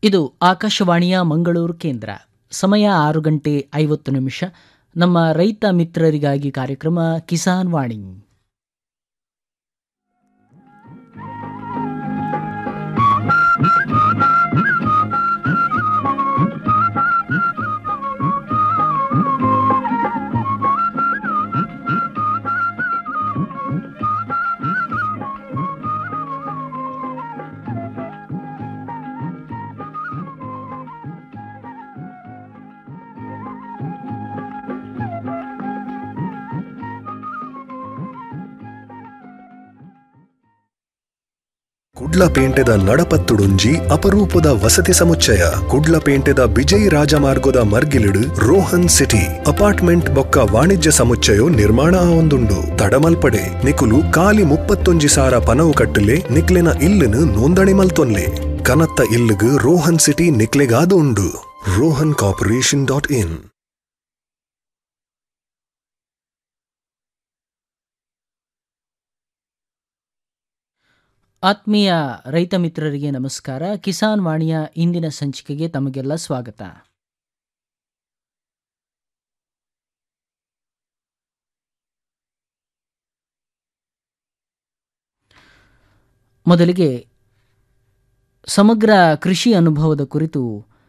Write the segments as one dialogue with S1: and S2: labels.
S1: ಇದು ಆಕಾಶವಾಣಿಯ ಮಂಗಳೂರು ಕೇಂದ್ರ ಸಮಯ ಆರು ಗಂಟೆ ಐವತ್ತು ನಿಮಿಷ ನಮ್ಮ ರೈತ ಮಿತ್ರರಿಗಾಗಿ ಕಾರ್ಯಕ್ರಮ ಕಿಸಾನ್ ವಾಣಿ
S2: ಕುಡ್ಲಪೇಂಟೆದ ನಡಪತ್ತುಡುಂಜಿ ಅಪರೂಪದ ವಸತಿ ಸಮುಚ್ಚಯ ಕುಡ್ಲಪೇಂಟೆದ ವಿಜಯ್ ರಾಜಮಾರ್ಗದ ಮರ್ಗಿಲಿಡು ರೋಹನ್ ಸಿಟಿ ಅಪಾರ್ಟ್ಮೆಂಟ್ ಬೊಕ್ಕ ವಾಣಿಜ್ಯ ಸಮುಚ್ಚಯೋ ನಿರ್ಮಾಣ ಆವೊಂದುಂಡು ತಡಮಲ್ಪಡೆ ನಿಕುಲು ಕಾಲಿ ಮುಪ್ಪತ್ತೊಂಜಿ ಸಾರ ಪನವು ಕಟ್ಟಲೆ ನಿಕ್ಲೆನ ಇಲ್ಲುನು ನೋಂದಣಿ ಮಲ್ತೊನ್ಲೆ ಕನತ್ತ ಇಲ್ಲುಗು ರೋಹನ್ ಸಿಟಿ ನಿಕ್ಲೆಗಾದು ಉಂಡು ರೋಹನ್ ಕಾರ್ಪೊರೇಷನ್ ಡಾಟ್ ಇನ್
S1: ಆತ್ಮೀಯ ರೈತ ಮಿತ್ರರಿಗೆ ನಮಸ್ಕಾರ ಕಿಸಾನ್ ವಾಣಿಯ ಇಂದಿನ ಸಂಚಿಕೆಗೆ ತಮಗೆಲ್ಲ ಸ್ವಾಗತ ಮೊದಲಿಗೆ ಸಮಗ್ರ ಕೃಷಿ ಅನುಭವದ ಕುರಿತು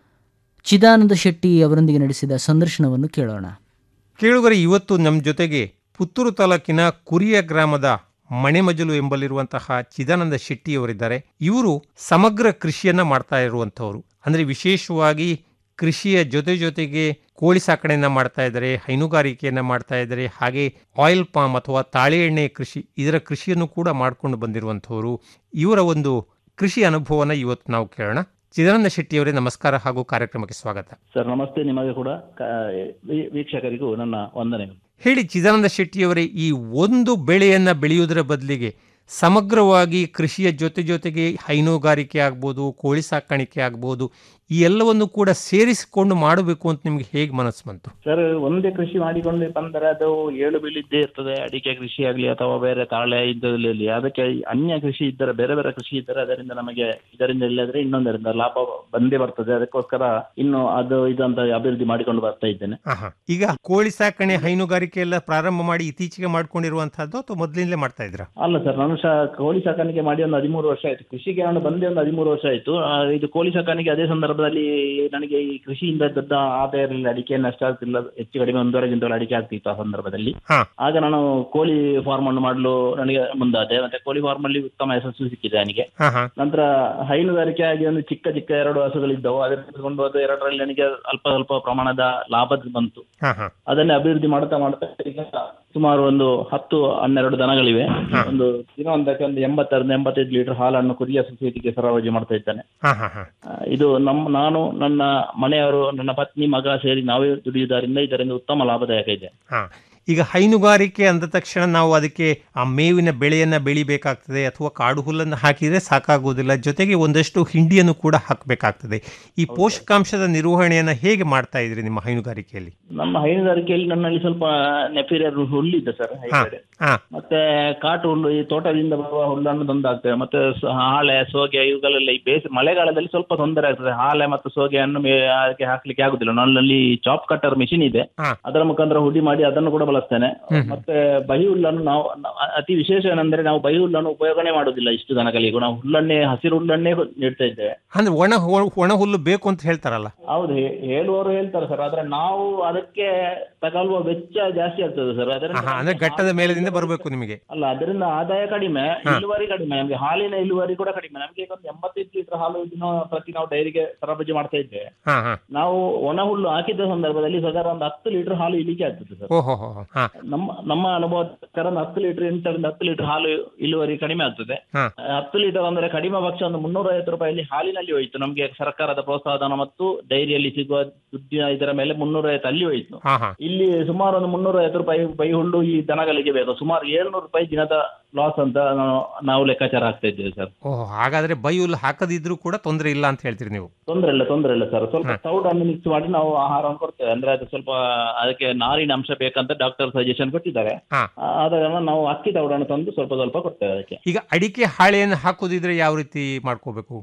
S1: ಚಿದಾನಂದ ಶೆಟ್ಟಿ ಅವರೊಂದಿಗೆ ನಡೆಸಿದ ಸಂದರ್ಶನವನ್ನು ಕೇಳೋಣ
S3: ಕೇಳುಗರೆ ಇವತ್ತು ನಮ್ಮ ಜೊತೆಗೆ ಪುತ್ತೂರು ತಾಲೂಕಿನ ಕುರಿಯ ಗ್ರಾಮದ ಮಣೆಮಜಲು ಎಂಬಲ್ಲಿರುವಂತಹ ಚಿದಾನಂದ ಶೆಟ್ಟಿಯವರಿದ್ದಾರೆ ಇವರು ಸಮಗ್ರ ಕೃಷಿಯನ್ನ ಮಾಡ್ತಾ ಇರುವಂಥವ್ರು ಅಂದ್ರೆ ವಿಶೇಷವಾಗಿ ಕೃಷಿಯ ಜೊತೆ ಜೊತೆಗೆ ಕೋಳಿ ಸಾಕಣೆಯನ್ನ ಮಾಡ್ತಾ ಇದ್ದಾರೆ ಹೈನುಗಾರಿಕೆಯನ್ನ ಮಾಡ್ತಾ ಇದ್ದಾರೆ ಹಾಗೆ ಆಯಿಲ್ ಪಾಮ್ ಅಥವಾ ತಾಳೆ ಎಣ್ಣೆ ಕೃಷಿ ಇದರ ಕೃಷಿಯನ್ನು ಕೂಡ ಮಾಡ್ಕೊಂಡು ಬಂದಿರುವಂಥವ್ರು ಇವರ ಒಂದು ಕೃಷಿ ಅನುಭವನ ಇವತ್ತು ನಾವು ಕೇಳೋಣ ಚಿದಾನಂದ ಶೆಟ್ಟಿಯವರೇ ನಮಸ್ಕಾರ ಹಾಗೂ ಕಾರ್ಯಕ್ರಮಕ್ಕೆ ಸ್ವಾಗತ
S4: ಸರ್ ನಮಸ್ತೆ ನಿಮಗೆ ಕೂಡ ಕ- ವೀ- ವೀಕ್ಷಕರಿಗೂ ನನ್ನ ವಂದನೆಗಳು
S3: ಹೇಳಿ ಚಿದಾನಂದ ಶೆಟ್ಟಿಯವರೇ ಈ ಒಂದು ಬೆಳೆಯನ್ನ ಬೆಳೆಯುವುದರ ಬದಲಿಗೆ ಸಮಗ್ರವಾಗಿ ಕೃಷಿಯ ಜೊತೆ ಜೊತೆಗೆ ಹೈನುಗಾರಿಕೆ ಆಗ್ಬೋದು ಕೋಳಿ ಸಾಕಾಣಿಕೆ ಆಗ್ಬೋದು ಈ ಎಲ್ಲವನ್ನು ಕೂಡ ಸೇರಿಸಿಕೊಂಡು ಮಾಡಬೇಕು ಅಂತ ನಿಮ್ಗೆ ಹೇಗೆ ಮನಸ್ಸು ಬಂತು
S4: ಸರ್ ಒಂದೇ ಕೃಷಿ ಮಾಡಿಕೊಂಡು ಬಂದರೆ ಅದು ಏಳು ಬೀಳಿದ್ದೇ ಇರ್ತದೆ ಅಡಿಕೆ ಕೃಷಿ ಆಗಲಿ ಅಥವಾ ಬೇರೆ ತಾಳೆ ಇದ್ದಲ್ಲಿ ಅದಕ್ಕೆ ಅನ್ಯ ಕೃಷಿ ಇದ್ದರೆ ಬೇರೆ ಬೇರೆ ಕೃಷಿ ಇದ್ದರೆ ಅದರಿಂದ ನಮಗೆ ಇದರಿಂದ ಇಲ್ಲದ್ರೆ ಇನ್ನೊಂದರಿಂದ ಲಾಭ ಬಂದೇ ಬರ್ತದೆ ಅದಕ್ಕೋಸ್ಕರ ಇನ್ನು ಅದು ಇದು ಅಂತ ಅಭಿವೃದ್ಧಿ ಮಾಡಿಕೊಂಡು ಬರ್ತಾ ಇದ್ದೇನೆ
S3: ಆಹಾ. ಈಗ ಕೋಳಿ ಸಾಕಣೆ ಹೈನುಗಾರಿಕೆ ಎಲ್ಲ ಪ್ರಾರಂಭ ಮಾಡಿ ಇತ್ತೀಚೆಗೆ ಮಾಡ್ಕೊಂಡಿರುವಂತಹದ್ದು ಅಥವಾ ಮೊದಲಿಂದಲೇ ಮಾಡ್ತಾ ಇದ್ರ
S4: ಅಲ್ಲ ಸರ್ ನಾನು ಸಹ ಕೋಳಿ ಸಾಕಾಣಿಕೆ ಮಾಡಿ ಒಂದು ಹದಿಮೂರು ವರ್ಷ ಆಯ್ತು ಕೃಷಿಗೆ ನಾನು ಬಂದೇ ಒಂದು ಹದಿಮೂರು ವರ್ಷ ಆಯ್ತು ಆ, ಇದು ಕೋಳಿ ಸಾಕಾಣಿಕೆ ಅದೇ ಸಂದರ್ಭದಲ್ಲಿ ನನಗೆ ಈ ಕೃಷಿಯಿಂದ ದೊಡ್ಡ ಆದಾಯ ಇರಲಿಲ್ಲ ಅಡಿಕೆಯನ್ನು ಅಷ್ಟಾಗ್ತಿಲ್ಲ ಹೆಚ್ಚು ಕಡಿಮೆ ಒಂದೂವರೆ ಕ್ವಿಂಟಲ್ ಅಡಿಕೆ ಆಗ್ತಿತ್ತು ಆ ಸಂದರ್ಭದಲ್ಲಿ
S3: ಹಾ.
S4: ಆಗ ನಾನು ಕೋಳಿ ಫಾರ್ಮ್ ಅನ್ನು ಮಾಡಲು ನನಗೆ ಮುಂದಾದೆ ಮತ್ತೆ ಕೋಳಿ ಫಾರ್ಮ್ ಅಲ್ಲಿ ಉತ್ತಮ ಯಶಸ್ಸು ಸಿಕ್ಕಿದೆ ನನಗೆ
S3: ಹಾ ಹಾ
S4: ನಂತರ ಹೈನುಗಾರಿಕೆ ಆಗಿ ಒಂದು ಚಿಕ್ಕ ಚಿಕ್ಕ ಎರಡು ಹಸುಗಳಿದ್ದವು ಅದನ್ನು ತೆಗೆದುಕೊಂಡು ಅದು ಎರಡರಲ್ಲಿ ನನಗೆ ಅಲ್ಪ ಸ್ವಲ್ಪ ಪ್ರಮಾಣದ ಲಾಭ ಬಂತು
S3: ಹಾ ಹಾ
S4: ಅದನ್ನೇ ಅಭಿವೃದ್ಧಿ ಮಾಡ್ತಾ ಮಾಡ್ತಾ ಈಗ ಸುಮಾರು ಒಂದು ಹತ್ತು ಹನ್ನೆರಡು ದನಗಳಿವೆ ಒಂದು ದಿನ ಒಂದಕ್ಕೆ ಒಂದು ಎಂಬತ್ತರಿಂದ ಎಂಬತ್ತೈದು ಲೀಟರ್ ಹಾಲನ್ನು ಕುರಿಯ ಸೊಸೈಟಿಗೆ ಸರಬರಾಜು ಮಾಡ್ತಾ ಇದ್ದಾನೆ
S3: ಹಾ ಹಾ ಹಾ
S4: ಆ, ಇದು ನಮ್ಮ ನಾನು ನನ್ನ ಮನೆಯವರು ನನ್ನ ಪತ್ನಿ ಮಗ ಸೇರಿ ನಾವೇ ದುಡಿಯುವುದರಿಂದ ಇದರಿಂದ ಉತ್ತಮ ಲಾಭದಾಯಕ ಇದೆ
S3: ಹಾ ಈಗ ಹೈನುಗಾರಿಕೆ ಅಂದ ತಕ್ಷಣ ನಾವು ಅದಕ್ಕೆ ಆ ಮೇವಿನ ಬೆಳೆಯನ್ನ ಬೆಳಿಬೇಕಾಗ್ತದೆ ಅಥವಾ ಕಾಡು ಹುಲ್ಲನ್ನು ಹಾಕಿದ್ರೆ ಸಾಕಾಗುವುದಿಲ್ಲ ಜೊತೆಗೆ ಒಂದಷ್ಟು ಹಿಂಡಿಯನ್ನು ಕೂಡ ಹಾಕಬೇಕಾಗ್ತದೆ ಈ ಪೋಷಕಾಂಶದ ನಿರ್ವಹಣೆಯನ್ನ ಹೇಗೆ ಮಾಡ್ತಾ ಇದ್ರಿ ನಿಮ್ಮ ಹೈನುಗಾರಿಕೆಯಲ್ಲಿ
S4: ನಮ್ಮ ಹೈನುಗಾರಿಕೆಯಲ್ಲಿ ನನ್ನಲ್ಲಿ ಸ್ವಲ್ಪ ನೆಫೀರಿಯರ್ ಹುಲ್ಲಿದೆ ಸರ್ ಹೈಬ್ರಿಡ್
S3: ಹಾ
S4: ಮತ್ತೆ ಕಾಟು ಹುಲ್ಲು ಈ ತೋಟದಿಂದ ಬರುವ ಹುಲ್ಲನ್ನು ತಂದಾಗ್ತೇವೆ ಮತ್ತೆ ಸ- ಹಾಳೆ ಸೋಗೆ ಇವುಗಳೆಲ್ಲ ಈ ಬೇಸ್ ಮಳೆಗಾಲದಲ್ಲಿ ಸ್ವಲ್ಪ ತೊಂದರೆ ಆಗ್ತದೆ ಹಾಳೆ ಮತ್ತು ಸೋಗೆಯನ್ನು ಮೇ- ಅದಕ್ಕೆ ಹಾಕ್ಲಿಕ್ಕೆ ಆಗುದಿಲ್ಲ ನನ್ನಲ್ಲಿ ಚಾಪ್ ಕಟ್ಟರ್ ಮಿಷಿನ್ ಇದೆ
S3: ಹಾ.
S4: ಅದರ ಮುಖಾಂತರ ಹುಡಿ ಮಾಡಿ ಅದನ್ನು ಕೂಡ ಬಳಸ್ತೇನೆ ಮತ್ತೆ ಬಹಿ ಹುಲ್ಲನ್ನು ನಾವು ನಾವು- ಅತಿ ವಿಶೇಷ ಏನಂದ್ರೆ ನಾವು ಬಹಿ ಹುಲ್ಲನ್ನು ಉಪಯೋಗನೆ ಮಾಡುದಿಲ್ಲ ಇಷ್ಟು ದನಗಳಿಗೂ ನಾವು ಹುಲ್ಲನ್ನೇ ಹಸಿರು ಹುಲ್ಲನ್ನೇ ನೀಡ್ತಾ ಇದ್ದೇವೆ
S3: ಅಂದ್ರೆ ಒಣ ಹೊ- ಒಣ ಹುಲ್ಲು ಬೇಕು ಅಂತ ಹೇಳ್ತಾರಲ್ಲ
S4: ಹೌದು ಹೇ- ಹೇಳುವವರು ಹೇಳ್ತಾರೆ ಸರ್ ಆದ್ರೆ ನಾವು ಅದಕ್ಕೆ ತಗೊಳ್ಳುವ ವೆಚ್ಚ ಜಾಸ್ತಿ ಆಗ್ತದೆ ಸರ್
S3: ಆಹಾ, ಅಂದ್ರೆ ಘಟ್ಟದ ಮೇಲದಿಂದ ಬರಬೇಕು ನಿಮಗೆ
S4: ಅಲ್ಲ ಅದರಿಂದ ಆದಾಯ ಕಡಿಮೆ ಇಳುವರಿ ಕಡಿಮೆ ನಮಗೆ ಹಾಲಿನ ಇಳುವರಿ ಕೂಡ ಕಡಿಮೆ ನಮಗೆ ಈಗ ಒಂದು ಎಂಬತ್ತೈದು ಲೀಟರ್ ಹಾಲು ದಿನ ಪ್ರತಿ ನಾವು ಡೈರಿಗೆ ಸರಬರಾಜು ಮಾಡ್ತಾ ಇದ್ದೇವೆ
S3: ಹಾ ಹಾ
S4: ನಾವು ಒಣ ಹುಲ್ಲು ಹಾಕಿದ ಸಂದರ್ಭದಲ್ಲಿ ಸಾಧಾರಣ ಒಂದು ಹತ್ತು ಲೀಟರ್ ಹಾಲು ಇಳಿಕೆ ಆಗ್ತದೆ ಸರ್
S3: ಓಹೋ ಹೋ ಹೋ. ಹಾ
S4: ನಮ್ಮ ನಮ್ಮ ಅನುಭವ ಪ್ರಕಾರ ಒಂದು ಹತ್ತು ಲೀಟರ್ ಎಂಟರಿಂದ ಹತ್ತು ಲೀಟರ್ ಹಾಲು ಇಳುವರಿ ಕಡಿಮೆ ಆಗ್ತದೆ
S3: ಹಾ.
S4: ಆ, ಹತ್ತು ಲೀಟರ್ ಅಂದ್ರೆ ಕಡಿಮೆ ಪಕ್ಷ ಒಂದು ಮುನ್ನೂರ ಐವತ್ತು ರೂಪಾಯಲ್ಲಿ ಹಾಲಿನಲ್ಲಿ ಹೋಯಿತು ನಮಗೆ ಸರ್ಕಾರದ ಪ್ರೋತ್ಸಾಹಧನ ಮತ್ತು ಡೈರಿಯಲ್ಲಿ ಸಿಗುವ ದುಡ್ಡಿನ ಇದರ ಮೇಲೆ ಮುನ್ನೂರ ಐವತ್ತು ಅಲ್ಲಿ ಹೋಯಿತು
S3: ಹಾ ಹಾ
S4: ಇಲ್ಲಿ ಸುಮಾರು ಒಂದು ಮುನ್ನೂರ ಐವತ್ತು ರೂಪಾಯಿ ಬೈ ಹುಲ್ಲು ಈ ದನಗಳಿಗೆ ಬೇಕು ಸುಮಾರು ಏಳ್ನೂರು ರೂಪಾಯಿ ದಿನದ ಲಾಸ್ ಅಂತ ನಾವು- ನಾವು ಲೆಕ್ಕಾಚಾರ ಆಗ್ತಾ ಇದ್ದೇವೆ ಸರ್
S3: ಓಹೋ ಹಾಗಾದ್ರೆ ಬೈ ಹುಲ್ಲು ಹಾಕದಿದ್ರು ಕೂಡ ತೊಂದರೆ ಇಲ್ಲ ಅಂತ ಹೇಳ್ತೀರಿ ನೀವು
S4: ತೊಂದರೆ ಇಲ್ಲ ತೊಂದರೆ ಇಲ್ಲ ಸರ್ ಸ್ವಲ್ಪ
S3: ಹಾ.
S4: ತೌಡನ್ನು ಮಿಕ್ಸ್ ಮಾಡಿ ನಾವು ಆಹಾರವನ್ನು ಕೊಡ್ತೇವೆ ಅಂದ್ರೆ ಅದು ಸ್ವಲ್ಪ ಅದಕ್ಕೆ ನಾರಿನ ಅಂಶ ಬೇಕಂತ ಡಾಕ್ಟರ್ ಸಜೆಷನ್ ಕೊಟ್ಟಿದ್ದಾರೆ
S3: ಹಾ.
S4: ಆ- ಆದ ಕಾರಣ ನಾವು ಅಕ್ಕಿ ತೌಡನ್ನು ತಂದು ಸ್ವಲ್ಪ ಸ್ವಲ್ಪ ಕೊಡ್ತೇವೆ ಅದಕ್ಕೆ
S3: ಈಗ ಅಡಿಕೆ ಹಾಳೆಯನ್ನು ಹಾಕೋದಿದ್ರೆ ಯಾವ ರೀತಿ ಮಾಡ್ಕೋಬೇಕು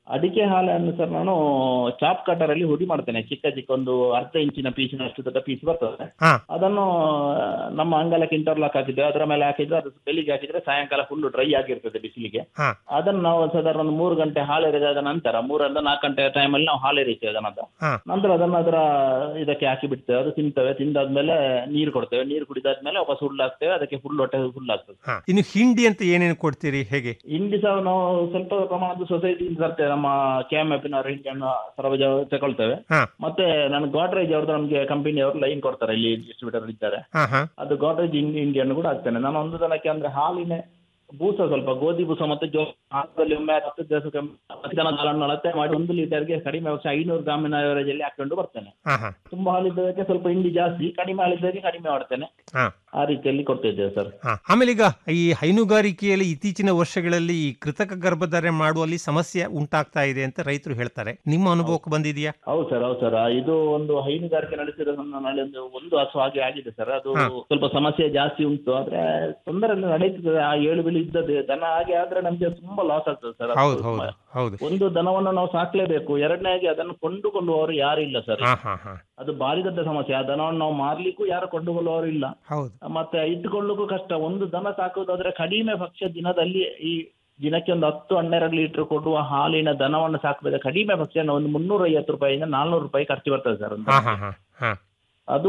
S4: ಅಡಿಕೆ ಹಾಲನ್ನು ಸರ್ ನಾನು ಚಾಪ್ ಕಟರ್ ಅಲ್ಲಿ ಹುಡಿ ಮಾಡ್ತೇನೆ ಚಿಕ್ಕ ಚಿಕ್ಕ ಒಂದು ಅರ್ಧ ಇಂಚಿನ ಪೀಸಿನಷ್ಟು ದೊಡ್ಡ ಪೀಸ್ ಬರ್ತದೆ
S3: ಹಾ
S4: ಅದನ್ನು ನಮ್ಮ ಅಂಗಲಕ್ಕೆ ಇಂಟರ್ಲಾಕ್ ಹಾಕಿದ್ದೆ ಅದರ ಮೇಲೆ ಹಾಕಿದ್ರೆ ಅದು ಬೆಳಿಗ್ಗೆ ಹಾಕಿದ್ರೆ ಸಾಯಂಕಾಲ ಫುಲ್ ಡ್ರೈ ಆಗಿರ್ತದೆ ಬಿಸಿಲಿಗೆ
S3: ಹಾ
S4: ಅದನ್ನು ನಾವು ಸಾಧಾರಣ ಒಂದು ಮೂರು ಗಂಟೆ ಹಾಲು ಎರೆದಾದ ನಂತರ ಮೂರರಿಂದ ನಾಲ್ಕು ಗಂಟೆ ಟೈಮಲ್ಲಿ ನಾವು ಹಾಲು ಎರೀತೇವೆ ಅದನ್ನ
S3: ಹಾ
S4: ನಂತರ ಅದನ್ನ ಅದರ ಇದಕ್ಕೆ ಹಾಕಿ ಬಿಡ್ತೇವೆ ಅದು ತಿಂತೇವೆ ತಿಂದಾದ್ಮೇಲೆ ನೀರು ಕೊಡ್ತೇವೆ ನೀರು ಕುಡಿದಾದ್ಮೇಲೆ ವಾಪಸ್ ಹುಲ್ಲು ಹಾಕ್ತೇವೆ ಅದಕ್ಕೆ ಫುಲ್ ಹೊಟ್ಟೆ ಫುಲ್ ಆಗ್ತದೆ
S3: ಹಾ ಇನ್ನು ಹಿಂಡಿ ಅಂತ ಏನೇನು ಕೊಡ್ತೀರಿ ಹೇಗೆ
S4: ಹಿಂಡಿ ಸಹ ನಾವು ಸ್ವಲ್ಪ ಪ್ರಮಾಣದ ಸೊಸೈಟಿಯಿಂದ ತರ್ತೇವೆ ನಮ್ಮ ಕೆ ಎಂ ಎಫ್ ನವರ ಹಿಂಡಿಯನ್ನು ಸರಬರಾಜು ತಗೊಳ್ತೇವೆ
S3: ಹಾ
S4: ಮತ್ತೆ ನಾನು ಗಾಡ್ರೇಜ್ ಅವ್ರದ್ದು ನಮಗೆ ಕಂಪನಿ ಅವರು ಲೈನ್ ಕೊಡ್ತಾರೆ ಇಲ್ಲಿ ಡಿಸ್ಟ್ರಿಬ್ಯೂಟರ್ ಇದ್ದಾರೆ
S3: ಹಾ ಹಾ
S4: ಅದು ಗಾಡ್ರೇಜ್ ಹಿಂಡಿಯನ್ನು ಕೂಡ ಹಾಕ್ತೇನೆ ನಾನು ಒಂದು ದನಕ್ಕೆ ಅಂದ್ರೆ ಹಾಲಿನ ಬೂಸ ಸ್ವಲ್ಪ ಗೋಧಿ ಬೂಸ ಮತ್ತೆ ಜೋ ಹಾಕದಲ್ಲಿ ಒಮ್ಮೆ ಹತ್ತು ದಿವಸ ದನದ ಹಾಲನ್ನು ಅಳತೆ ಮಾಡಿ ಒಂದು ಲೀಟರ್ಗೆ ಕಡಿಮೆ ವರ್ಷ ಐನೂರು ಗ್ರಾಮಿನ ಅವರೇಜ್ ಅಲ್ಲಿ ಹಾಕೊಂಡು ಬರ್ತೇನೆ
S3: ಹಾ ಹಾ
S4: ತುಂಬಾ ಹಾಲಿದ್ದಕ್ಕೆ ಸ್ವಲ್ಪ ಹಿಂಡಿ ಜಾಸ್ತಿ ಕಡಿಮೆ ಹಾಲಿದ್ದಕ್ಕೆ ಕಡಿಮೆ ಮಾಡ್ತೇನೆ
S3: ಹಾ
S4: ಆ ರೀತಿಯಲ್ಲಿ ಕೊಡ್ತಿದ್ದೇವೆ ಸರ್
S3: ಹಾ ಆಮೇಲೆ ಈಗ ಈ ಹೈನುಗಾರಿಕೆಯಲ್ಲಿ ಇತ್ತೀಚಿನ ವರ್ಷಗಳಲ್ಲಿ ಈ ಕೃತಕ ಗರ್ಭಧಾರಣೆ ಮಾಡುವಲ್ಲಿ ಸಮಸ್ಯೆ ಉಂಟಾಗ್ತಾ ಇದೆ ಅಂತ ರೈತರು ಹೇಳ್ತಾರೆ ನಿಮ್ಮ ಅನುಭವಕ್ಕೆ ಬಂದಿದೆಯಾ
S4: ಹೌದು ಸರ್ ಹೌದು ಸರ್ ಇದು ಒಂದು ಹೈನುಗಾರಿಕೆ ನಡೆಸಿರೋ ನನ್ನಲ್ಲಿ ಒಂದು ಒಂದು ಹಸು ಹಾಗೆ ಆಗಿದೆ ಸರ್ ಅದು
S3: ಹಾ.
S4: ಸ್ವಲ್ಪ ಸಮಸ್ಯೆ ಜಾಸ್ತಿ ಉಂಟು ಆದ್ರೆ ತೊಂದರೆ ಎಲ್ಲ ನಡೀತದೆ ಆ ಏಳು ಬಿಳಿ ಇದ್ದದ್ದು ದನ ಹಾಗೆ ಆದ್ರೆ ನಮ್ಗೆ ತುಂಬಾ ಲಾಸ್ ಆಗ್ತದೆ ಸರ್ ಅದು
S3: ಹೌದು ಹೌದು ಹೌದು
S4: ಒಂದು ದನವನ್ನು ನಾವು ಸಾಕ್ಲೇಬೇಕು ಎರಡನೇಗೆ ಅದನ್ನು ಕೊಂಡುಕೊಳ್ಳುವವರು ಯಾರು ಇಲ್ಲ ಸರ್
S3: ಹಾ ಹಾ ಹಾ
S4: ಅದು ಭಾರಿ ದೊಡ್ಡ ಸಮಸ್ಯೆ ಆ ದನವನ್ನು ನಾವು ಮಾರ್ಲಿಕ್ಕೂ ಯಾರು ಕೊಂಡುಕೊಳ್ಳುವವರು ಇಲ್ಲ
S3: ಹೌದು
S4: ಮತ್ತೆ ಇಟ್ಟುಕೊಳ್ಳಿಕ್ಕೂ ಕಷ್ಟ ಒಂದು ದನ ಸಾಕುವುದಾದ್ರೆ ಕಡಿಮೆ ಪಕ್ಷ ದಿನದಲ್ಲಿ ಈ ದಿನಕ್ಕೆ ಒಂದು ಹತ್ತು ಹನ್ನೆರಡು ಲೀಟರ್ ಕೊಡುವ ಹಾಲಿನ ದನವನ್ನು ಸಾಕಬೇಕು ಕಡಿಮೆ ಪಕ್ಷ ಒಂದು ಮುನ್ನೂರ ಐವತ್ತು ರೂಪಾಯಿಂದ ನಾಲ್ನೂರು ರೂಪಾಯಿ ಖರ್ಚು ಬರ್ತದೆ ಸರ್ ಒಂದು
S3: ಹಾ ಹಾ ಹಾ ಹಾ
S4: ಅದು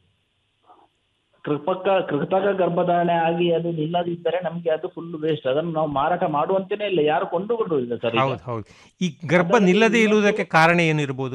S4: ಕೃಪಕ ಕೃತಕ ಗರ್ಭಧಾರಣೆ ಆಗಿ ಅದು ನಿಲ್ಲದಿದ್ದರೆ ನಮ್ಗೆ ಅದು ಫುಲ್ ವೇಸ್ಟ್ ಅದನ್ನು ನಾವು ಮಾರಾಟ ಮಾಡುವಂತೇನೆ ಇಲ್ಲ ಯಾರು ಕೊಂಡುಕೊಳ್ಳುವುದಿಲ್ಲ ಸರ್ ಈಗ.
S3: ಹೌದು ಹೌದು ಈ ಗರ್ಭ ನಿಲ್ಲದೆ ಇರುವುದಕ್ಕೆ ಕಾರಣ ಏನಿರ್ಬೋದು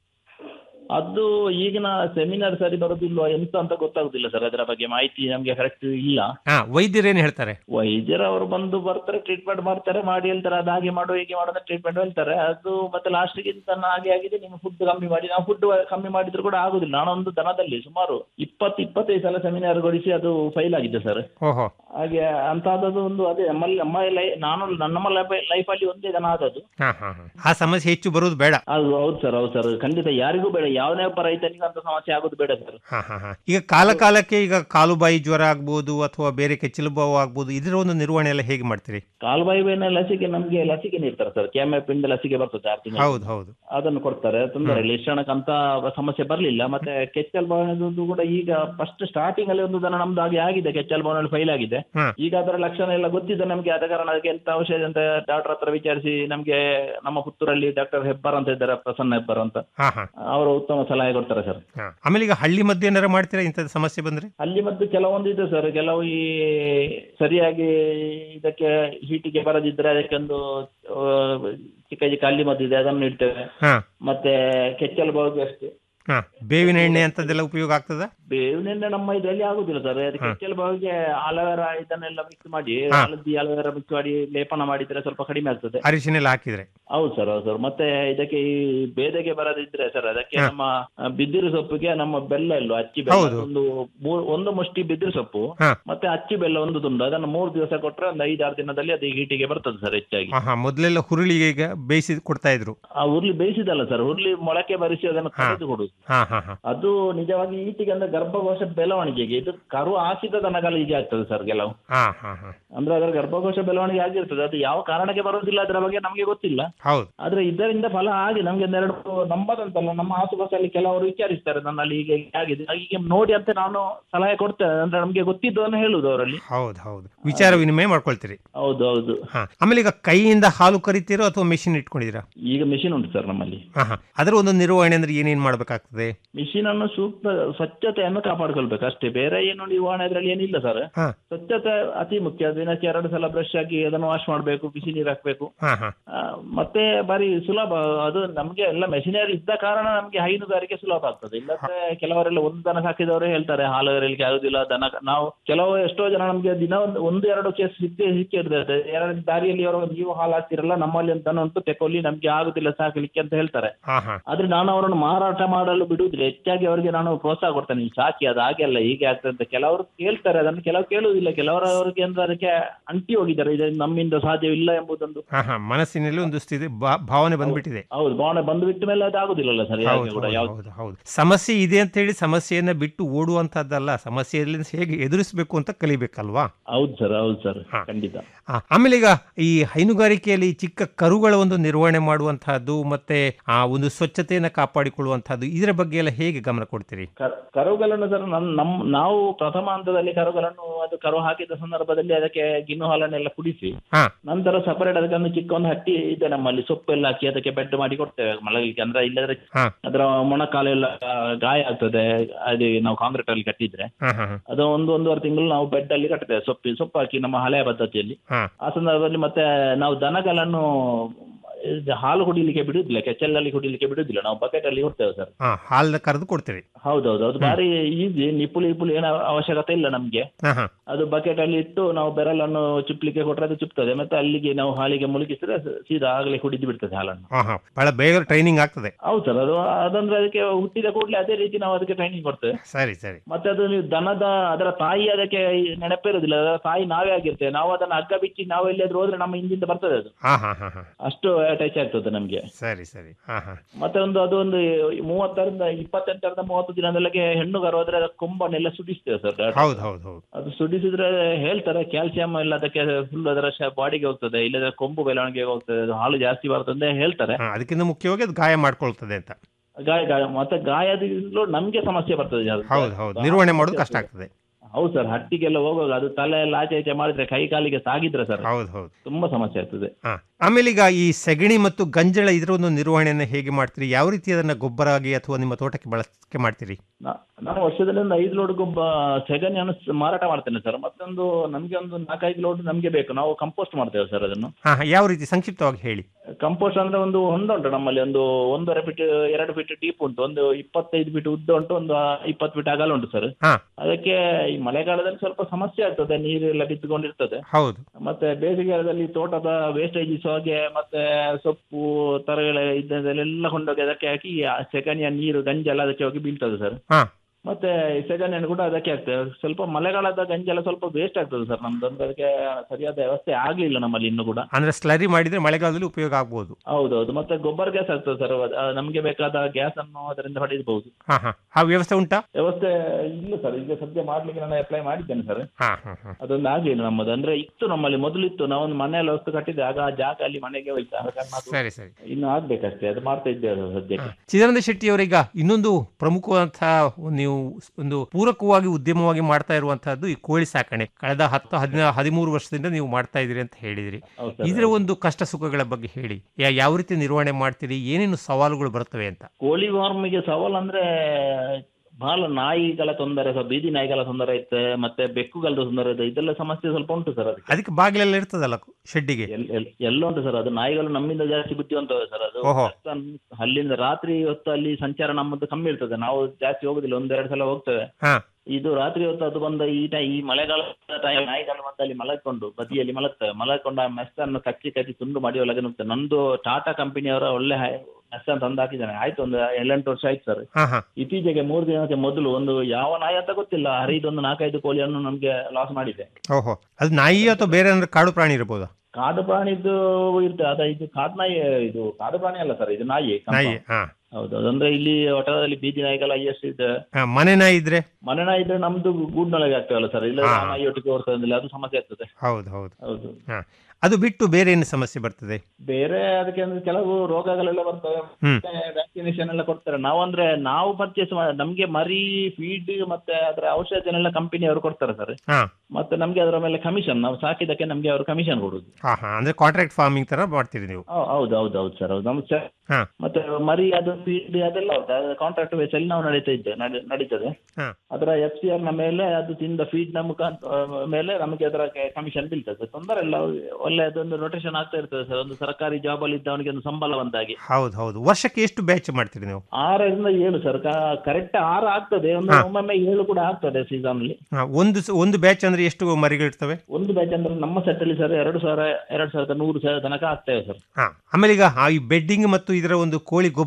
S4: ಅದು ಈಗಿನ ಸೆಮಿನಾರ್ ಸರಿ ಬರೋದಿಲ್ವಾ ಎಂತ ಅಂತ ಗೊತ್ತಾಗುದಿಲ್ಲ ಸರ್ ಅದರ ಬಗ್ಗೆ ಮಾಹಿತಿ ನಮ್ಗೆ ಕರೆಕ್ಟ್ ಇಲ್ಲ
S3: ಹಾ ವೈದ್ಯರೇನು ಹೇಳ್ತಾರೆ
S4: ವೈದ್ಯರು ಅವರು ಬಂದು ಬರ್ತಾರೆ ಟ್ರೀಟ್ಮೆಂಟ್ ಮಾಡ್ತಾರೆ ಮಾಡಿ ಹೇಳ್ತಾರೆ ಅದು ಹಾಗೆ ಮಾಡು ಹೀಗೆ ಮಾಡೋದು ಟ್ರೀಟ್ಮೆಂಟ್ ಹೇಳ್ತಾರೆ ಅದು ಮತ್ತೆ ಲಾಸ್ಟ್ಗೆ ಇಂತ ಹಾಗೆ ಆಗಿದೆ ನೀವು ಫುಡ್ ಕಮ್ಮಿ ಮಾಡಿ ನಾವು ಫುಡ್ ಕಮ್ಮಿ ಮಾಡಿದ್ರು ಕೂಡ ಆಗುದಿಲ್ಲ ನಾನೊಂದು ದನದಲ್ಲಿ ಸುಮಾರು ಇಪ್ಪತ್ತು ಇಪ್ಪತ್ತೈದು ಸಲ ಸೆಮಿನಾರ್ ಕೊಡಿಸಿ ಅದು ಫೈಲ್ ಆಗಿದೆ ಸರ್
S3: ಓಹೋ
S4: ಹಾಗೆ ಅಂತಹದ್ದು ಒಂದು ಅದೇ ನಮ್ಮಲ್ಲಿ ನಮ್ಮ ಲೈ ನಾನು ನಮ್ಮ ಲೈಫ್ ಅಲ್ಲಿ ಒಂದೇ ದನ ಆದದ್ದು
S3: ಹಾ ಹಾ ಹಾ ಆ ಸಮಸ್ಯೆ ಹೆಚ್ಚು ಬರುವುದು ಬೇಡ
S4: ಅದು ಹೌದು ಸರ್ ಹೌದು ಸರ್ ಖಂಡಿತ ಯಾರಿಗೂ ಬೇಡ ಯಾವುದೇ ಒಬ್ಬ ರೈತನಿಗೆ ಅಂತ ಸಮಸ್ಯೆ ಆಗೋದು ಬೇಡ ಸರ್
S3: ಹಾ ಹಾ ಹಾ ಈಗ ಕಾಲ ಕಾಲಕ್ಕೆ ಈಗ ಕಾಲುಬಾಯಿ ಜ್ವರ ಆಗ್ಬೋದು ಅಥವಾ ಬೇರೆ ಕೆಚ್ಚಲು ಬಾವು ಆಗ್ಬೋದು ಇದರ ಒಂದು ನಿರ್ವಹಣೆ ಎಲ್ಲ ಹೇಗೆ ಮಾಡ್ತೀರಿ
S4: ಕಾಲ್ಬಾಯಿ ಬೇನೆ ಲಸಿಕೆ ನಮ್ಗೆ ಲಸಿಕೆ ನೀಡ್ತಾರೆ ಸರ್ ಕೆ ಎಂ ಎಫ್ ಇಂದ ಲಸಿಕೆ ಬರ್ತದೆ ಆರು ತಿಂಗಳು
S3: ಹೌದು ಹೌದು
S4: ಅದನ್ನು ಕೊಡ್ತಾರೆ ತೊಂದರೆ ಇಲ್ಲ ಇಷ್ಟಣಕ್ಕೆ ಅಂತ ಸಮಸ್ಯೆ ಬರಲಿಲ್ಲ ಮತ್ತೆ ಕೆಚ್ಚಲ್ ಭವನದ್ದು ಕೂಡ ಈಗ ಫಸ್ಟ್ ಸ್ಟಾರ್ಟಿಂಗ್ ಅಲ್ಲಿ ಒಂದು ದನ ನಮ್ದು ಹಾಗೆ ಆಗಿದೆ ಕೆಚ್ಚಲ್ ಭವನಲ್ಲಿ ಫೈಲ್ ಆಗಿದೆ
S3: ಹಾ.
S4: ಈಗ ಅದರ ಲಕ್ಷಣ ಎಲ್ಲ ಗೊತ್ತಿದೆ ನಮ್ಗೆ ಆದ ಕಾರಣ ಅದಕ್ಕೆ ಎಂತ ಔಷಧಿ ಅಂತ ಡಾಕ್ಟರ್ ಹತ್ರ ವಿಚಾರಿಸಿ ನಮ್ಗೆ ನಮ್ಮ ಪುತ್ತೂರಲ್ಲಿ ಡಾಕ್ಟರ್ ಹೆಬ್ಬಾರ್ ಅಂತ ಇದ್ದಾರೆ ಪ್ರಸನ್ನ ಹೆಬ್ಬಾರ್ ಅಂತ
S3: ಹಾ ಹಾ
S4: ಅವರು ಉತ್ತಮ ಸಲಹೆ ಕೊಡ್ತಾರೆ ಸರ್
S3: ಹಾ ಆಮೇಲೆ ಈಗ ಹಳ್ಳಿ ಮಧ್ಯೆ ಏನಾರ ಮಾಡ್ತೀರಾ ಇಂಥದ್ದು ಸಮಸ್ಯೆ ಬಂದ್ರೆ
S4: ಅಲ್ಲಿ ಮತ್ತು ಕೆಲವೊಂದು ಇದೆ ಸರ್ ಕೆಲವು ಈ ಸರಿಯಾಗಿ ಇದಕ್ಕೆ ಹೀಟಿಗೆ ಬರದಿದ್ರೆ ಅದಕ್ಕೆ ಒಂದು ಆ, ಚಿಕ್ಕ ಚಿಕ್ಕ ಹಳ್ಳಿ ಮದ್ದು ಇದೆ ಅದನ್ನು ಇಡ್ತೇವೆ
S3: ಹಾ
S4: ಮತ್ತೆ ಕೆಚ್ಚಲು ಬಾವಿಗೆ ಅಷ್ಟೇ
S3: ಹಾ ಬೇವಿನ ಎಣ್ಣೆ ಅಂತದೆಲ್ಲ ಉಪಯೋಗ ಆಗ್ತದ
S4: ಬೇವಿನೆಣ್ಣೆ ನಮ್ಮ ಇದರಲ್ಲಿ ಆಗುದಿಲ್ಲ ಸರ್ ಅದಕ್ಕೆ ಕೆಚ್ಚಲು ಬಾವಿಗೆ ಅಲೋವೆರಾ ಇದನ್ನೆಲ್ಲ ಮಿಕ್ಸ್ ಮಾಡಿ
S3: ಹಾ.
S4: ಹಳದಿ ಅಲೋವೆರಾ ಮಿಕ್ಸ್ ಮಾಡಿ ಲೇಪನ ಮಾಡಿದ್ರೆ ಸ್ವಲ್ಪ ಕಡಿಮೆ ಆಗ್ತದೆ
S3: ಅರಿಶಿನ ಎಲ್ಲ ಹಾಕಿದ್ರೆ
S4: ಹೌದು ಸರ್ ಹೌದು ಸರ್ ಮತ್ತೆ ಇದಕ್ಕೆ ಈ ಬೇದೆಗೆ ಬರದಿದ್ರೆ ಸರ್ ಅದಕ್ಕೆ
S3: ಹಾ.
S4: ನಮ್ಮ ಆ, ಬಿದಿರು ಸೊಪ್ಪಿಗೆ ನಮ್ಮ ಬೆಲ್ಲ ಇಲ್ವಾ ಅಚ್ಚಿ ಬೆಲ್ಲ
S3: ಹೌದು.
S4: ಒಂದು ಮೂರ್- ಒಂದು ಮುಷ್ಟಿ ಬಿದಿರು ಸೊಪ್ಪು
S3: ಹಾ
S4: ಮತ್ತೆ ಅಚ್ಚಿ ಬೆಲ್ಲ ಒಂದು ತುಂಡು ಅದನ್ನು ಮೂರು ದಿವಸ ಕೊಟ್ರೆ ಒಂದು ಐದಾರು ದಿನದಲ್ಲಿ ಅದು ಹೀಟಿಗೆ ಬರ್ತದೆ ಸರ್ ಹೆಚ್ಚಾಗಿ
S3: ಹಾ ಹಾ ಮೊದಲೆಲ್ಲ ಹುರುಳಿಗೆ ಈಗ ಬೇಯಿಸಿ ಕೊಡ್ತಾ ಇದ್ರು
S4: ಆ ಹುರ್ಲಿ ಬೇಯಿಸಿದಲ್ಲ ಸರ್ ಹುರ್ಲಿ ಮೊಳಕೆ ಬರಿಸಿ ಅದನ್ನು
S3: ಹಾ.
S4: ಕರೆದು ಕೊಡುದು
S3: ಹಾ ಹಾ ಹಾ
S4: ಅದು ನಿಜವಾಗಿ ಈಟಿಗೆ ಅಂದ್ರೆ ಗರ್ಭಕೋಶ ಬೆಳವಣಿಗೆಗೆ ಇದು ಕರು ಹಾಕಿದ ದನಗಳಿಗೆ ಆಗ್ತದೆ ಸರ್ ಕೆಲವು
S3: ಹಾ ಹಾ ಹಾ
S4: ಅಂದ್ರೆ ಅದರ ಗರ್ಭಕೋಶ ಬೆಳವಣಿಗೆ ಆಗಿರ್ತದೆ ಅದು ಯಾವ ಕಾರಣಕ್ಕೆ ಬರೋದಿಲ್ಲ ಅದರ ಬಗ್ಗೆ ನಮಗೆ ಗೊತ್ತಿಲ್ಲ
S3: ಹೌದು
S4: ಆದ್ರೆ ಇದರಿಂದ ಫಲ ಆಗಿ ನಮ್ಗೆ ಒಂದೆರಡು ನಮ್ಮದಂತಲ್ಲ ನಮ್ಮ ಆಸುಪಾಸಲ್ಲಿ ಕೆಲವರು ವಿಚಾರಿಸ್ತಾರೆ ನನ್ನಲ್ಲಿ ಹೀಗೆ ಹೀಗೆ ಆಗಿದೆ ಹೀಗೆ ನೋಡಿ ಅಂತ ನಾನು ಸಲಹೆ ಕೊಡ್ತೇನೆ ಅಂದ್ರೆ ನಮ್ಗೆ ಗೊತ್ತಿದ್ದನ್ನು ಹೇಳುದು ಅವರಲ್ಲಿ
S3: ಹೌದು ಹೌದು ವಿಚಾರ ವಿನಿಮಯ ಮಾಡ್ಕೊಳ್ತೀರಿ
S4: ಹೌದು ಹೌದು
S3: ಹಾ ಆಮೇಲೆ ಈಗ ಕೈಯಿಂದ ಹಾಲು ಕರಿತೀರೋ ಅಥವಾ ಮೆಷಿನ್ ಇಟ್ಕೊಂಡಿದ್ದೀರಾ
S4: ಈಗ ಮಿಷಿನ್ ಉಂಟು ಸರ್ ನಮ್ಮಲ್ಲಿ
S3: ಹಾ ಹಾ ಅದರ ಒಂದು ನಿರ್ವಹಣೆ ಅಂದ್ರೆ ಏನೇನ್ ಮಾಡ್ಬೇಕಾಗ್ತದೆ
S4: ಮಿಷಿನ್ ಅನ್ನು ಸೂಕ್ತ ಸ್ವಚ್ಛತೆಯನ್ನು ಕಾಪಾಡ್ಕೊಳ್ಬೇಕು ಅಷ್ಟೇ ಬೇರೆ ಏನು ನಿರ್ವಹಣೆ ಅದ್ರಲ್ಲಿ ಏನಿಲ್ಲ ಸರ್
S3: ಹಾ
S4: ಸ್ವಚ್ಛತೆ ಅತಿ ಮುಖ್ಯ ದಿನಕ್ಕೆ ಎರಡು ಸಲ ಬ್ರಷ್ ಹಾಕಿ ಅದನ್ನು ವಾಶ್ ಮಾಡಬೇಕು ಬಿಸಿ ನೀರು ಹಾಕ್ಬೇಕು
S3: ಹಾ ಹಾ
S4: ಆ, ಮತ್ತೆ ಬಾರಿ ಸುಲಭ ಅದು ನಮ್ಗೆ ಎಲ್ಲ ಮೆಷಿನರಿ ಇದ್ದ ಕಾರಣ ನಮ್ಗೆ ಹೈನುಗಾರಿಕೆ ಸುಲಭ ಆಗ್ತದೆ ಇಲ್ಲದ್ರೆ ಕೆಲವರೆಲ್ಲ ಒಂದು ದನ ಸಾಕಿದವರು ಹೇಳ್ತಾರೆ ಹಾಲು ಕರೀಲಿಕ್ಕೆ ಆಗುದಿಲ್ಲ ದನ ನಾವು ಕೆಲವು ಎಷ್ಟೋ ಜನ ನಮ್ಗೆ ದಿನ ಒಂದು ಒಂದು ಎರಡು ಕೇಸ್ ಸಿಕ್ಕಿ ಸಿಕ್ಕಿ ಇರ್ತದೆ ಎರಡು ದಾರಿಯಲ್ಲಿ ಅವರು ನೀವು ಹಾಲು ಹಾಕ್ತಿರಲ್ಲ ನಮ್ಮಲ್ಲಿ ಒಂದು ದನ ಉಂಟು ತೆಕೊಳ್ಳಿ ನಮ್ಗೆ ಆಗುದಿಲ್ಲ ಸಾಕಲಿಕ್ಕೆ ಅಂತ ಹೇಳ್ತಾರೆ
S3: ಹಾ ಹಾ
S4: ಆದ್ರೆ ನಾನು ಅವರನ್ನು ಮಾರಾಟ ಮಾಡಲು ಬಿಡುವುದಿಲ್ಲ ಹೆಚ್ಚಾಗಿ ಅವರಿಗೆ ನಾನು ಪ್ರೋತ್ಸಾಹ ಕೊಡ್ತೇನೆ ಈ ಸಾಕಿ ಅದು ಹಾಗೆಲ್ಲ ಹೀಗೆ ಆಗ್ತದೆ ಅಂತ ಕೆಲವರು ಕೇಳ್ತಾರೆ ಅದನ್ನು ಕೆಲವರು ಕೇಳುವುದಿಲ್ಲ ಕೆಲವರು ಅವರಿಗೆ ಅಂದ್ರೆ ಅದಕ್ಕೆ ಅಂಟಿ ಹೋಗಿದ್ದಾರೆ ಇದು ನಮ್ಮಿಂದ ಸಾಧ್ಯವಿಲ್ಲ ಎಂಬುದೊಂದು
S3: ಹಾ ಹಾ ಮನಸ್ಸಿನಲ್ಲಿ ಒಂದು ಸ್ಥಿತಿ ಭಾ- ಭಾವನೆ ಬಂದ್ಬಿಟ್ಟಿದೆ
S4: ಹೌದು ಭಾವನೆ ಬಂದು ಬಿಟ್ಟ ಮೇಲೆ ಅದು ಆಗುದಿಲ್ಲಲ್ಲ ಸರ್
S3: ಹೌದು
S4: ಯಾಕೆ ಕೂಡ
S3: ಹೌದು,
S4: ಯಾವ್ದು
S3: ಹೌದು ಹೌದು ಸಮಸ್ಯೆ ಇದೆ ಅಂತ ಹೇಳಿ ಸಮಸ್ಯೆಯನ್ನ ಬಿಟ್ಟು ಓಡುವಂತದ್ದಲ್ಲ ಸಮಸ್ಯೆಯಲ್ಲಿ ಹೇಗೆ ಎದುರಿಸಬೇಕು ಅಂತ ಕಲಿಬೇಕಲ್ವಾ
S4: ಹೌದು ಸರ್ ಹೌದು ಸರ್
S3: ಹಾ.
S4: ಖಂಡಿತ
S3: ಆ, ಆಮೇಲೆ ಈಗ ಈ ಹೈನುಗಾರಿಕೆಯಲ್ಲಿ ಚಿಕ್ಕ ಕರುಗಳ ಒಂದು ನಿರ್ವಹಣೆ ಮಾಡುವಂತಹದ್ದು ಮತ್ತೆ ಆ ಒಂದು ಸ್ವಚ್ಛತೆಯನ್ನ ಕಾಪಾಡಿಕೊಳ್ಳುವಂತಹದ್ದು ಇದರ ಬಗ್ಗೆ ಎಲ್ಲ ಹೇಗೆ ಗಮನ ಕೊಡ್ತೀರಿ
S4: ಕರ್- ಕರುಗಳನ್ನು ಸರ್ ನಮ್ ನಮ್ ನಾವು ಪ್ರಥಮ ಹಂತದಲ್ಲಿ ಕರುಗಳನ್ನು ಅದು ಕರು ಹಾಕಿದ ಸಂದರ್ಭದಲ್ಲಿ ಅದಕ್ಕೆ ಗಿಣ್ಣು ಹಾಲನ್ನೆಲ್ಲ ಕುಡಿಸಿ
S3: ಹಾ
S4: ನಂತರ ಸಪರೇಟ್ ಅದಕ್ಕೆ ಒಂದು ಚಿಕ್ಕ ಒಂದು ಹಟ್ಟಿ ಇದೆ ನಮ್ಮಲ್ಲಿ ಸೊಪ್ಪೆಲ್ಲ ಹಾಕಿ ಅದಕ್ಕೆ ಬೆಡ್ ಮಾಡಿ ಕೊಡ್ತೇವೆ ಮಲಗಲಿಕ್ಕೆ ಅಂದ್ರೆ ಇಲ್ಲದ್ರೆ
S3: ಹಾ
S4: ಅದರ ಮೊಣಕಾಲೆಲ್ಲ ಗಾಯ ಆಗ್ತದೆ ಅದು ನಾವು ಕಾಂಕ್ರೀಟ್ ಅಲ್ಲಿ ಕಟ್ಟಿದ್ರೆ
S3: ಹಾ ಹಾ ಹಾ,
S4: ಅದು ಒಂದು ಒಂದೂವರೆ ತಿಂಗಳು ನಾವು ಬೆಡ್ ಅಲ್ಲಿ ಕಟ್ತೇವೆ ಸೊಪ್ಪಿ ಸೊಪ್ಪು ಹಾಕಿ ನಮ್ಮ ಹಳೆಯ ಪದ್ಧತಿಯಲ್ಲಿ
S3: ಹಾ
S4: ಆ ಸಂದರ್ಭದಲ್ಲಿ ಮತ್ತೆ ನಾವು ದನಗಳನ್ನು ಇದು ಹಾಲು ಕುಡಿಲಿಕ್ಕೆ ಬಿಡುದಿಲ್ಲ ಕೆಚ್ಚಲಲ್ಲಿ ಕುಡಿಲಿಕ್ಕೆ ಬಿಡುದಿಲ್ಲ ನಾವು ಬಕೆಟ್ ಅಲ್ಲಿ ಕೊಡ್ತೇವೆ ಸರ್
S3: ಹಾ ಹಾಲನ್ನ ಕರೆದು ಕೊಡ್ತೀರಿ
S4: ಹೌದೌದು ಅದು ಬಾರಿ ಈಸಿ ನಿಪ್ಪುಳಿ ಇಪ್ಪುಳಿ ಏನೋ ಅವಶ್ಯಕತೆ ಇಲ್ಲ ನಮ್ಗೆ
S3: ಹಾ ಹಾ
S4: ಅದು ಬಕೆಟ್ ಅಲ್ಲಿ ಇಟ್ಟು ನಾವು ಬೆರಳನ್ನು ಚುಪ್ಲಿಕ್ಕೆ ಕೊಟ್ರೆ ಅದು ಚುಪ್ತದೆ ಮತ್ತೆ ಅಲ್ಲಿಗೆ ನಾವು ಹಾಲಿಗೆ ಮುಳುಗಿಸಿದ್ರೆ ಸ- ಸೀದಾ ಆಗಲೇ ಕುಡಿದು ಬಿಡ್ತದೆ ಹಾಲನ್ನು
S3: ಹಾ ಹಾ ಬಹಳ ಬೇಗ ಟ್ರೈನಿಂಗ್ ಆಗ್ತದೆ
S4: ಹೌದು ಸರ್ ಅದು ಅದಂದ್ರೆ ಅದಕ್ಕೆ ಹುಟ್ಟಿದ ಕೂಡಲೇ ಅದೇ ರೀತಿ ನಾವು ಅದಕ್ಕೆ ಟ್ರೈನಿಂಗ್ ಕೊಡ್ತೇವೆ
S3: ಸರಿ ಸರಿ
S4: ಮತ್ತೆ ಅದು ನೀವು ದನದ ಅದರ ತಾಯಿ ಅದಕ್ಕೆ ನೆನಪಿರೋದಿಲ್ಲ ಅದರ ತಾಯಿ ನಾವೇ ಆಗಿರ್ತೇವೆ ನಾವು ಅದನ್ನ ಹಗ್ಗ ಬಿಚ್ಚಿ ನಾವು ಎಲ್ಲಿಯಾದ್ರೂ ಹೋದ್ರೆ ನಮ್ಮ ಹಿಂದಿಂದ ಬರ್ತದೆ ಅದು
S3: ಹಾ ಹಾ ಹಾ ಹಾ
S4: ಅಷ್ಟು ಅಟ್ಯಾಚ್ ಆಗ್ತದೆ ನಮ್ಗೆ
S3: ಸರಿ ಸರಿ ಹಾ ಹಾ
S4: ಮತ್ತೆ ಒಂದು ಅದು ಒಂದು ಮೂವತ್ತರಿಂದ ಇಪ್ಪತ್ತೆಂಟರಿಂದ ಮೂವತ್ತು ದಿನದೊಳಗೆ ಹೆಣ್ಣು ಕರು ಹೋದ್ರೆ ಅದಕ್ಕೆ ಕೊಂಬನ್ನೆಲ್ಲ ಸುಡಿಸ್ತೇವೆ ಸರ್
S3: ಹೌದು ಹೌದು ಹೌದು
S4: ಅದು ಸುಡಿಸಿದ್ರೆ ಹೇಳ್ತಾರೆ ಕ್ಯಾಲ್ಸಿಯಂ ಎಲ್ಲ ಅದಕ್ಕೆ ಫುಲ್ ಅದರ ಬಾಡಿಗೆ ಹೋಗ್ತದೆ ಇಲ್ಲದ್ರೆ ಕೊಂಬು ಬೆಳವಣಿಗೆಗೆ ಹೋಗ್ತದೆ ಅದು ಹಾಲು ಜಾಸ್ತಿ ಬರ್ತದೆ ಅಂತ ಹೇಳ್ತಾರೆ
S3: ಹಾ, ಅದಕ್ಕಿಂತ ಮುಖ್ಯವಾಗಿ ಅದು ಗಾಯ ಮಾಡ್ಕೊಳ್ತದೆ ಅಂತ
S4: ಗಾಯ ಗಾಯ ಮತ್ತೆ ಗಾಯದಿಂದಲೂ ನಮ್ಗೆ ಸಮಸ್ಯೆ ಬರ್ತದೆ ಜಾಸ್ತಿ.
S3: ಹೌದು ಹೌದು ನಿರ್ವಹಣೆ ಮಾಡೋದು ಕಷ್ಟ ಆಗ್ತದೆ
S4: ಹೌದು ಸರ್ ಹಟ್ಟಿಗೆಲ್ಲ ಹೋಗುವಾಗ ಅದು ತಲೆ ಎಲ್ಲ ಆಚೆ ಈಚೆ ಮಾಡಿದ್ರೆ ಕೈ ಕಾಲಿಗೆ ತಾಗಿದ್ರೆ ಸರ್
S3: ಹೌದು ಹೌದು
S4: ತುಂಬಾ ಸಮಸ್ಯೆ ಆಗ್ತದೆ
S3: ಹಾ ಆಮೇಲೆ ಈಗ ಈ ಸೆಗಣಿ ಮತ್ತು ಗಂಜಳ ಇದರ ಒಂದು ನಿರ್ವಹಣೆಯನ್ನು ಹೇಗೆ ಮಾಡ್ತೀರಿ ಯಾವ ರೀತಿ ಅದನ್ನ ಗೊಬ್ಬರ ಆಗಿ ಅಥವಾ ನಿಮ್ಮ ತೋಟಕ್ಕೆ ಬಳಕೆ ಮಾಡ್ತೀರಿ
S4: ನಾ- ನಾನು ವರ್ಷದಲ್ಲಿ ಒಂದು ಐದು ಲೋಡ್ ಗೊಬ್ಬ ಸೆಗಣಿಯನ್ನು ಸ- ಮಾರಾಟ ಮಾಡ್ತೇನೆ ಸರ್ ಮತ್ತೊಂದು ನಮ್ಗೆ ಒಂದು ನಾಲ್ಕೈದು ಲೋಡ್ ನಮ್ಗೆ ಬೇಕು ನಾವು ಕಂಪೋಸ್ಟ್ ಮಾಡ್ತೇವೆ ಸರ್ ಅದನ್ನು
S3: ಹಾ ಹಾ, ಯಾವ ರೀತಿ ಸಂಕ್ಷಿಪ್ತವಾಗಿ ಹೇಳಿ
S4: ಕಂಪೋಸ್ಟ್ ಅಂದ್ರೆ ಒಂದು ಹೊಂಡ ಉಂಟು ನಮ್ಮಲ್ಲಿ ಒಂದು ಒಂದೂವರೆ ಫೀಟ್ ಎರಡು ಫೀಟ್ ಡೀಪ್ ಉಂಟು ಒಂದು ಇಪ್ಪತ್ತೈದು ಫೀಟ್ ಉದ್ದ ಉಂಟು ಒಂದು ಇಪ್ಪತ್ತು ಫೀಟ್ ಅಗಲ ಉಂಟು ಸರ್
S3: ಹಾ
S4: ಅದಕ್ಕೆ ಈ ಮಳೆಗಾಲದಲ್ಲಿ ಸ್ವಲ್ಪ ಸಮಸ್ಯೆ ಆಗ್ತದೆ ನೀರೆಲ್ಲ ಬಿದ್ದುಕೊಂಡಿರ್ತದೆ
S3: ಹೌದು
S4: ಮತ್ತೆ ಬೇಸಿಗೆಗಾಲದಲ್ಲಿ ತೋಟದ ವೇಸ್ಟೇಜಸ್ ಹೊಗೆ ಮತ್ತೆ ಸೊಪ್ಪು ತರಗಳ ಇದ್ದದೆಲ್ಲ ಕೊಂಡೋಗಿ ಅದಕ್ಕೆ ಹಾಕಿ ಆ ಸೆಗಣಿಯ ನೀರು ಗಂಜೆಲ್ಲ ಅದಕ್ಕೆ ಹೋಗಿ ಬೀಳ್ತದೆ ಸರ್
S3: ಹಾ
S4: ಮತ್ತೆ ಈ ಸೆಗಣಿಯನ್ನು ಕೂಡ ಅದಕ್ಕೆ ಆಗ್ತದೆ ಸ್ವಲ್ಪ ಮಳೆಗಾಲದ ಗಂಜೆಲ್ಲ ಸ್ವಲ್ಪ ವೇಸ್ಟ್ ಆಗ್ತದೆ ಸರ್ ನಮ್ದು ಅಂದ್ರೆ ಅದಕ್ಕೆ ಸರಿಯಾದ ವ್ಯವಸ್ಥೆ ಆಗ್ಲಿಲ್ಲ ನಮ್ಮಲ್ಲಿ ಇನ್ನು ಕೂಡ
S3: ಅಂದ್ರೆ ಸ್ಲರಿ ಮಾಡಿದ್ರೆ ಮಳೆಗಾಲದಲ್ಲಿ ಉಪಯೋಗ ಆಗ್ಬೋದು
S4: ಹೌದೌದು ಮತ್ತೆ ಗೊಬ್ಬರ ಗ್ಯಾಸ್ ಆಗ್ತದೆ ಸರ್ ನಮಗೆ ಬೇಕಾದ ಗ್ಯಾಸ್ ಅನ್ನು ಅದರಿಂದ ಪಡೆಯಬಹುದು
S3: ಹಾ ಹಾ ಆ ವ್ಯವಸ್ಥೆ ಉಂಟಾ
S4: ವ್ಯವಸ್ಥೆ ಇಲ್ಲ ಸರ್ ಈಗ ಸದ್ಯ ಮಾಡ್ಲಿಕ್ಕೆ ನಾನು ಅಪ್ಲೈ ಮಾಡಿದ್ದೇನೆ ಸರ್
S3: ಹಾ ಹಾ ಹಾ
S4: ಅದೊಂದು ಆಗ್ಲಿಲ್ಲ ನಮ್ಮದು ಅಂದ್ರೆ ಇತ್ತು ನಮ್ಮಲ್ಲಿ ಮೊದಲು ಇತ್ತು ನಾವೊಂದು ಮನೆಯಲ್ಲಿ ವಸ್ತು ಕಟ್ಟಿದ್ದೆ ಆಗ ಆ ಜಾಗ ಅಲ್ಲಿ ಮನೆಗೆ ಹೋಯ್ತು ಆಗ ಅದು
S3: ಸರಿ ಸರಿ
S4: ಇನ್ನು ಆಗ್ಬೇಕಷ್ಟೇ ಅದು ಮಾಡ್ತಾ ಇದ್ದೇವೆ ಅದು ಸದ್ಯಕ್ಕೆ
S3: ಚಿದಾನಂದ ಶೆಟ್ಟಿ ಅವರೀಗ ಇನ್ನೊಂದು ಪ್ರಮುಖವಾದಂತಹ ನೀವು ಒಂದು ಪೂರಕವಾಗಿ ಉದ್ಯಮವಾಗಿ ಮಾಡ್ತಾ ಇರುವಂತಹದ್ದು ಈ ಕೋಳಿ ಸಾಕಣೆ ಕಳೆದ ಹತ್ತು ಹದಿನ ಹದಿಮೂರು ವರ್ಷದಿಂದ ನೀವು ಮಾಡ್ತಾ ಇದ್ದೀರಿ ಅಂತ ಹೇಳಿದಿರಿ
S4: ಹೌದು ಸರ್
S3: ಇದರ ಒಂದು ಕಷ್ಟ ಸುಖಗಳ ಬಗ್ಗೆ ಹೇಳಿ ಯಾ- ಯಾವ ರೀತಿ ನಿರ್ವಹಣೆ ಮಾಡ್ತೀರಿ ಏನೇನು ಸವಾಲುಗಳು ಬರ್ತವೆ ಅಂತ
S4: ಕೋಳಿ ಫಾರ್ಮಿಗೆ ಸವಾಲ್ ಅಂದ್ರೆ ಬಹಳ ನಾಯಿಗಳ ತೊಂದರೆ ಸ್ವಲ್ಪ ಬೀದಿ ನಾಯಿಗಳ ತೊಂದರೆ ಐತೆ ಮತ್ತೆ ಬೆಕ್ಕುಗಳ ತೊಂದರೆ ಇದೆ ಇದೆಲ್ಲ ಸಮಸ್ಯೆ ಸ್ವಲ್ಪ ಉಂಟು ಸರ್ ಅದಕ್ಕೆ
S3: ಅದಕ್ಕೆ ಬಾಗಿಲೆಲ್ಲ ಇರ್ತದಲ್ಲ ಶೆಡ್ಡಿಗೆ
S4: ಎಲ್- ಎಲ್- ಎಲ್ಲ ಉಂಟು ಸರ್ ಅದು ನಾಯಿಗಳು ನಮ್ಮಿಂದ ಜಾಸ್ತಿ ಬುದ್ಧಿವಂತವೆ ಸರ್ ಅದು
S3: ಓಹೋ.
S4: ಅಷ್ಟು ಅಲ್ಲಿಂದ ರಾತ್ರಿ ಹೊತ್ತು ಅಲ್ಲಿ ಸಂಚಾರ ನಮ್ಮದು ಕಮ್ಮಿ ಇರ್ತದೆ ನಾವು ಜಾಸ್ತಿ ಹೋಗುದಿಲ್ಲ ಒಂದೆರಡು ಸಲ ಹೋಗ್ತೇವೆ
S3: ಹಾ
S4: ಇದು ರಾತ್ರಿ ಹೊತ್ತು ಅದು ಬಂದ ಈ ಟೈ ಈ ಮಳೆಗಾಲ ಟೈಮ್ ನಾಯಿಗಳು ಬಂದು ಅಲ್ಲಿ ಮಲಗಿಕೊಂಡು ಬದಿಯಲ್ಲಿ ಮಲಗ್ತವೆ ಮಲಗಿಕೊಂಡು ಆ ಮೆಸ್ಸನ್ನು ಕಚ್ಚಿ ಕಚ್ಚಿ ತುಂಡು ಮಾಡಿ ಒಳಗೆ ನುಗ್ತವೆ ನಂದು ಟಾಟಾ ಕಂಪನಿಯವರ ಒಳ್ಳೆ ಮೆಸ್ಸನ್ನು ತಂದು ಹಾಕಿದ್ದಾನೆ ಆಯ್ತು ಒಂದು ಏಳೆಂಟು ವರ್ಷ ಆಯ್ತು ಸರ್
S3: ಹಾ ಹಾ
S4: ಇತ್ತೀಚೆಗೆ ಮೂರು ದಿನಕ್ಕೆ ಮೊದಲು ಒಂದು ಯಾವ ನಾಯಿ ಅಂತ ಗೊತ್ತಿಲ್ಲ ಹರಿದೊಂದು ನಾಲ್ಕೈದು ಕೋಳಿಯನ್ನು ನಮ್ಗೆ ಲಾಸ್ ಮಾಡಿದೆ
S3: ಓಹೋ ಅದು ನಾಯಿ ಅಥವಾ ಬೇರೆ ಅಂದ್ರೆ ಕಾಡು ಪ್ರಾಣಿ ಇರ್ಬೋದಾ
S4: ಕಾಡು ಪ್ರಾಣಿದ್ದು ಇರ್ತದೆ ಅದ ಇದು ಕಾಡು ನಾಯಿ ಇದು ಕಾಡು ಪ್ರಾಣಿ ಅಲ್ಲ ಸರ್ ಇದು ನಾಯಿ
S3: ನಾಯಿ ಹಾ
S4: ಹೌದು ಅದಂದ್ರೆ ಇಲ್ಲಿ ಒಟ್ಟದಲ್ಲಿ ಬೀದಿ ನಾಯಿಗೆಲ್ಲ ಎಷ್ಟು ಇದೆ
S3: ಹಾ, ಮನೆ ನಾಯಿ ಇದ್ರೆ
S4: ಮನೆ ನಾಯಿ ಇದ್ರೆ ನಮ್ದು ಗೂಡ್ನೊಳಗೆ ಆಗ್ತೇವಲ್ಲ ಸರ್ ಇಲ್ಲ
S3: ಹಾ.
S4: ನಾಯಿ ಒಟ್ಟಿಗೆ ಓಡ್ತದೆ ಅದು ಸಮಸ್ಯೆ ಆಗ್ತದೆ
S3: ಹೌದು ಹೌದು
S4: ಹೌದು
S3: ಹಾ ಅದು ಬಿಟ್ಟು ಬೇರೆ ಏನು ಸಮಸ್ಯೆ ಬರ್ತದೆ
S4: ಬೇರೆ ಅದಕ್ಕೆ ಅಂದ್ರೆ ಕೆಲವು ರೋಗಗಳೆಲ್ಲ ಬರ್ತವೆ
S3: ಹ್ಮ್
S4: ವ್ಯಾಕ್ಸಿನೇಷನ್ ಎಲ್ಲ ಕೊಡ್ತಾರೆ ನಾವಂದ್ರೆ ನಾವು ಪರ್ಚೇಸ್ ನಮ್ಗೆ ಮರಿ ಫೀಡ್ ಮತ್ತೆ ಅದರ ಔಷಧಿನೆಲ್ಲ ಕಂಪನಿ ಅವರು ಕೊಡ್ತಾರೆ ಸರ್
S3: ಹಾ
S4: ಮತ್ತೆ ನಮ್ಗೆ ಅದರ ಮೇಲೆ ಕಮಿಷನ್ ನಾವು ಸಾಕಿದಕ್ಕೆ ನಮ್ಗೆ ಅವರು ಕಮಿಷನ್ ಕೊಡುದು
S3: ಹಾ ಹಾ ಅಂದ್ರೆ ಕಾಂಟ್ರಾಕ್ಟ್ ಫಾರ್ಮಿಂಗ್ ತರ ಮಾಡ್ತೀರಿ ನೀವು
S4: ಹೌ- ಹೌದು ಹೌದು ಹೌದು ಸರ್ ಹೌದು ನಮ್ಗೆ ಸ-
S3: ಹಾ
S4: ಮತ್ತೆ ಮರಿ ಅದು ಫೀಡ್ ಅದೆಲ್ಲ ಹೌದು ಕಾಂಟ್ರಾಕ್ಟ್ ಬೇಸ್ ಅಲ್ಲಿ ನಾವು ನಡೀತಾ ಇದ್ದೆ ನಡೆ- ನಡೀತದೆ
S3: ಹಾ
S4: ಅದರ ಎಫ್ ಸಿ ಆರ್ ನ ಮೇಲೆ ಅದು ತಿಂದ ಫೀಡ್ ನ ಮುಖಾಂತರ ಮೇಲೆ ನಮಗೆ ಅದರ ಕಮಿಷನ್ ಬೀಳ್ತದೆ ತೊಂದರೆ ಇಲ್ಲ ಒಳ್ಳೆ ಅದೊಂದು ರೊಟೇಷನ್ ಆಗ್ತಾ ಇರ್ತದೆ ಸರ್ ಒಂದು ಸರ್ಕಾರಿ ಜಾಬ್ ಅಲ್ಲಿ ಇದ್ದವನಿಗೆ ಒಂದು ಸಂಬಳ ಬಂದಾಗಿ
S3: ಹೌದು ಹೌದು ವರ್ಷಕ್ಕೆ ಎಷ್ಟು ಬ್ಯಾಚ್ ಮಾಡ್ತೀರಿ ನೀವು
S4: ಆರರಿಂದ ಏಳು ಸರ್ ಕರೆಕ್ಟ್ ಆರು ಆಗ್ತದೆ ಒಂದು
S3: ಹಾ.
S4: ಒಮ್ಮೊಮ್ಮೆ ಏಳು ಕೂಡ ಆಗ್ತದೆ ಸೀಸನ್ ಅಲ್ಲಿ
S3: ಹಾ, ಒಂದು ಸ- ಒಂದು ಬ್ಯಾಚ್ ಅಂದ್ರೆ ಎಷ್ಟು ಮರಿಗಳಿರ್ತವೆ
S4: ಒಂದು ಬ್ಯಾಚ್ ಅಂದ್ರೆ ನಮ್ಮ ಸೆಟ್ ಅಲ್ಲಿ ಸರ್ ಎರಡು ಸಾವಿರ ಎರಡು ಸಾವಿರದ ನೂರು ಸಾವಿರ ತನಕ ಆಗ್ತೇವೆ ಸರ್
S3: ಹಾ ಆಮೇಲೆ ಈಗ ಆ ಈ ಬೆಡ್ಡಿಂಗ್ ಮತ್ತು ಇದರ ಒಂದು ಕೋಳಿ ಗೊಬ್ಬರವನ್ನ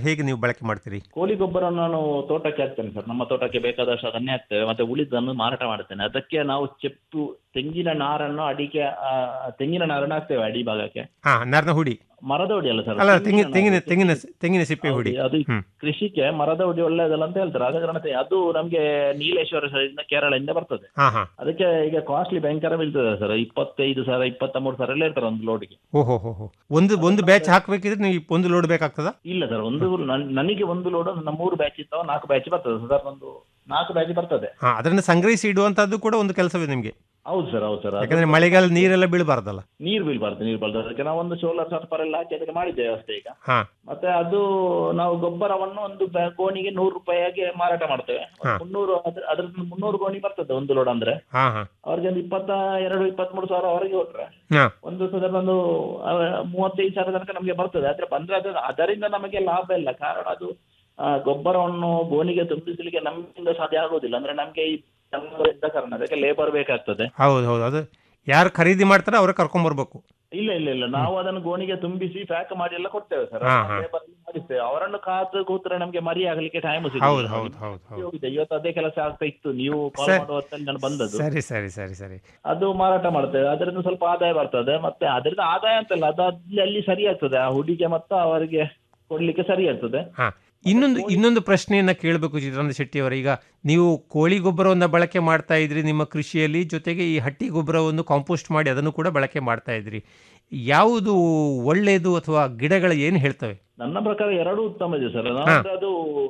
S3: ಹೇಗೆ ನೀವು ಬಳಕೆ ಮಾಡ್ತೀರಿ
S4: ಕೋಳಿ ಗೊಬ್ಬರ ನಾನು ತೋಟಕ್ಕೆ ಹಾಕ್ತೇನೆ ಸರ್ ನಮ್ಮ ತೋಟಕ್ಕೆ ಬೇಕಾದಷ್ಟು ಅದನ್ನೇ ಹಾಕ್ತೇವೆ ಮತ್ತೆ ಉಳಿದನ್ನು ಮಾರಾಟ ಮಾಡ್ತೇನೆ ಅದಕ್ಕೆ ನಾವು ಚೆಪ್ಪು ತೆಂಗಿನ ನಾರನ್ನು ಅಡಿಕೆ ಆ, ತೆಂಗಿನ ನಾರನ್ನು ಹಾಕ್ತೇವೆ ಅಡಿ ಭಾಗಕ್ಕೆ
S3: ಹಾ ನಾರಿನ ಹುಡಿ
S4: ಮರದ ಹುಡಿ ಅಲ್ಲ ಸರ್
S3: ಅಲ್ಲ ತೆಂಗಿನ ತೆಂಗಿನ
S4: ನಾರು.
S3: ತೆಂಗಿನ ತೆಂಗಿನ ಸಿಪ್ಪೆ
S4: ಹೌದು,
S3: ಹುಡಿ
S4: ಅದು
S3: ಹ್ಮ್.
S4: ಕೃಷಿಗೆ ಮರದ ಹುಡಿ ಒಳ್ಳೆಯದಲ್ಲ ಅಂತ ಹೇಳ್ತಾರೆ ಆದ ಕಾರಣ ತೆ- ಅದು ನಮ್ಗೆ ನೀಲೇಶ್ವರ side ಇಂದ ಕೇರಳದಿಂದ ಬರ್ತದೆ
S3: ಹಾ ಹಾ
S4: ಅದಕ್ಕೆ ಈಗ ಕಾಸ್ಟ್ಲಿ ಭಯಂಕರ ಬೀಳ್ತದೆ ಸರ್ ಇಪ್ಪತ್ತೈದು ಸಾವಿರ ಇಪ್ಪತ್ತ ಮೂರು ಸಾವಿರ ಎಲ್ಲ ಇರ್ತಾರೆ ಒಂದು ಲೋಡ್ಗೆ
S3: ಓಹೋ ಹೋ ಹೋ ಒಂದು ಒಂದು ಬ್ಯಾಚ್ ಹಾಕ್ಬೇಕಿದ್ರೆ ನೀವು ಒಂದು ಲೋಡ್ ಬೇಕಾಗ್ತದಾ
S4: ಇಲ್ಲ ಸರ್ ಒಂದು ನನ್- ನನಗೆ ಒಂದು ಲೋಡ್ ನಮ್ಮ ಮೂರು ಬ್ಯಾಚ್ ಇದ್ದಾವ ನಾಲ್ಕು ಬ್ಯಾಚ್ ಬರ್ತದೆ ಸರ್ ಒಂದು ನಾಲ್ಕು ಬ್ಯಾಚ್ ಬರ್ತದೆ
S3: ಹಾ ಅದನ್ನ ಸಂಗ್ರಹಿಸಿ ಇಡುವಂತದ್ದು ಕೂಡ ಒಂದು ಕೆಲಸವೇ ನಿಮ್ಗೆ
S4: ಹೌದು ಸರ್ ಹೌದು ಸರ್
S3: ಯಾಕಂದ್ರೆ ಮಳೆಗಾಲ ನೀರೆಲ್ಲ ಬೀಳಬಾರ್ದಲ್ಲ
S4: ನೀರು ಬೀಳ್ಬಾರ್ದು ನೀರು ಬೀಳ್ಬಾರ್ದು ಅದಕ್ಕೆ ನಾವು ಒಂದು ಸೋಲಾರ್ ಸರ್ಪರ್ ಎಲ್ಲ ಹಾಕಿ ಅದಕ್ಕೆ ಮಾಡಿದ್ದೇವೆ ಅಷ್ಟೇ ಈಗ
S3: ಹಾ
S4: ಮತ್ತೆ ಅದು ನಾವು ಗೊಬ್ಬರವನ್ನು ಒಂದು ಬ್ಯಾ- ಗೋಣಿಗೆ ನೂರು ರೂಪಾಯಿಗೆ ಮಾರಾಟ ಮಾಡ್ತೇವೆ ಒಂದು
S3: ಹಾ.
S4: ಮುನ್ನೂರು ಅದ್ರ ಅದ್ರದ್ದು ಮುನ್ನೂರು ಗೋಣಿ ಬರ್ತದೆ ಒಂದು ಲೋಡ್ ಅಂದ್ರೆ
S3: ಹಾ ಹಾ
S4: ಅವ್ರಿಗೆ ಒಂದು ಇಪ್ಪತ್ತ ಎರಡು ಇಪ್ಪತ್ಮೂರು ಸಾವಿರ ಅವರಿಗೆ ಕೊಟ್ರೆ
S3: ಹಾ
S4: ಒಂದು ಸಾಧಾರಣ ಒಂದು ಆ, ಮೂವತ್ತೈದು ಸಾವಿರ ತನಕ ನಮಗೆ ಬರ್ತದೆ ಆದ್ರೆ ಬಂದ್ರೆ ಅದು ಅದರಿಂದ ನಮಗೆ ಲಾಭ ಇಲ್ಲ ಕಾರಣ ಅದು ಆ, ಗೊಬ್ಬರವನ್ನು ಗೋಣಿಗೆ ತುಂಬಿಸಲಿಕ್ಕೆ ನಮ್ಮಿಂದ ಸಾಧ್ಯ ಆಗೋದಿಲ್ಲ ಅಂದ್ರೆ ನಮ್ಗೆ ಈ ಜಂಗಲ ಇದ್ದ ಕಾರಣ ಅದಕ್ಕೆ ಲೇಬರ್ ಬೇಕಾಗ್ತದೆ
S3: ಹೌದು ಹೌದು ಅದು ಯಾರು ಖರೀದಿ ಮಾಡ್ತಾರೋ ಅವ್ರ ಕರ್ಕೊಂಡ್ ಬರ್ಬೇಕು
S4: ಇಲ್ಲ ಇಲ್ಲ ಇಲ್ಲ ನಾವು ಅದನ್ನು ಗೋಣಿಗೆ ತುಂಬಿಸಿ ಪ್ಯಾಕ್ ಮಾಡಿ ಎಲ್ಲ ಕೊಡ್ತೇವೆ ಸರ್
S3: ಹಾ, ಹಾ.
S4: ಲೇಬರ್ ಮಾಡಿಸ್ತೇವೆ ಅವರನ್ನು ಕಾದು ಕೂತ್ರೆ ನಮ್ಗೆ ಮರಿ ಆಗ್ಲಿಕ್ಕೆ ಟೈಮ್
S3: ಹೌದು ಹೌದು ಹೌದು ಹೌದು
S4: ಹೋಗಿದೆ ಇವತ್ತು ಅದೇ ಕೆಲಸ ಆಗ್ತಾ ಇತ್ತು ನೀವು ಕಾಲ್
S3: ಸರಿ.
S4: ಮಾಡುವ ಹೊತ್ತಲ್ಲಿ ನಾನು ಬಂದದ್ದು
S3: ಸರಿ ಸರಿ ಸರಿ ಸರಿ
S4: ಅದು ಮಾರಾಟ ಮಾಡ್ತೇವೆ ಅದರಿಂದ ಸ್ವಲ್ಪ ಆದಾಯ ಬರ್ತದೆ ಮತ್ತೆ ಅದರಿಂದ ಆದಾಯ ಅಂತಲ್ಲ ಅದು ಅಲ್ಲಿ ಅಲ್ಲಿ ಸರಿ ಆಗ್ತದೆ ಆ ಹುಡುಗಿಗೆ ಮತ್ತು ಅವರಿಗೆ ಕೊಡ್ಲಿಕ್ಕೆ ಸರಿ ಆಗ್ತದೆ
S3: ಹಾ ಇನ್ನೊಂದು ಇನ್ನೊಂದು ಪ್ರಶ್ನೆಯನ್ನ ಕೇಳಬೇಕು ಚಿತ್ರಾನಂದ ಶೆಟ್ಟಿ ಅವರ ಈಗ ನೀವು ಕೋಳಿ ಗೊಬ್ಬರವನ್ನ ಬಳಕೆ ಮಾಡ್ತಾ ಇದ್ರಿ ನಿಮ್ಮ ಕೃಷಿಯಲ್ಲಿ ಜೊತೆಗೆ ಈ ಹಟ್ಟಿ ಗೊಬ್ಬರವನ್ನು ಕಾಂಪೋಸ್ಟ್ ಮಾಡಿ ಅದನ್ನು ಕೂಡ ಬಳಕೆ ಮಾಡ್ತಾ ಇದ್ರಿ ಯಾವುದು ಒಳ್ಳೆಯದು ಅಥವಾ ಗಿಡಗಳು ಏನು ಹೇಳ್ತವೆ
S4: ನನ್ನ ಪ್ರಕಾರ ಎರಡೂ ಉತ್ತಮ ಇದೆ ಸರ್ ನಾನು ಅದು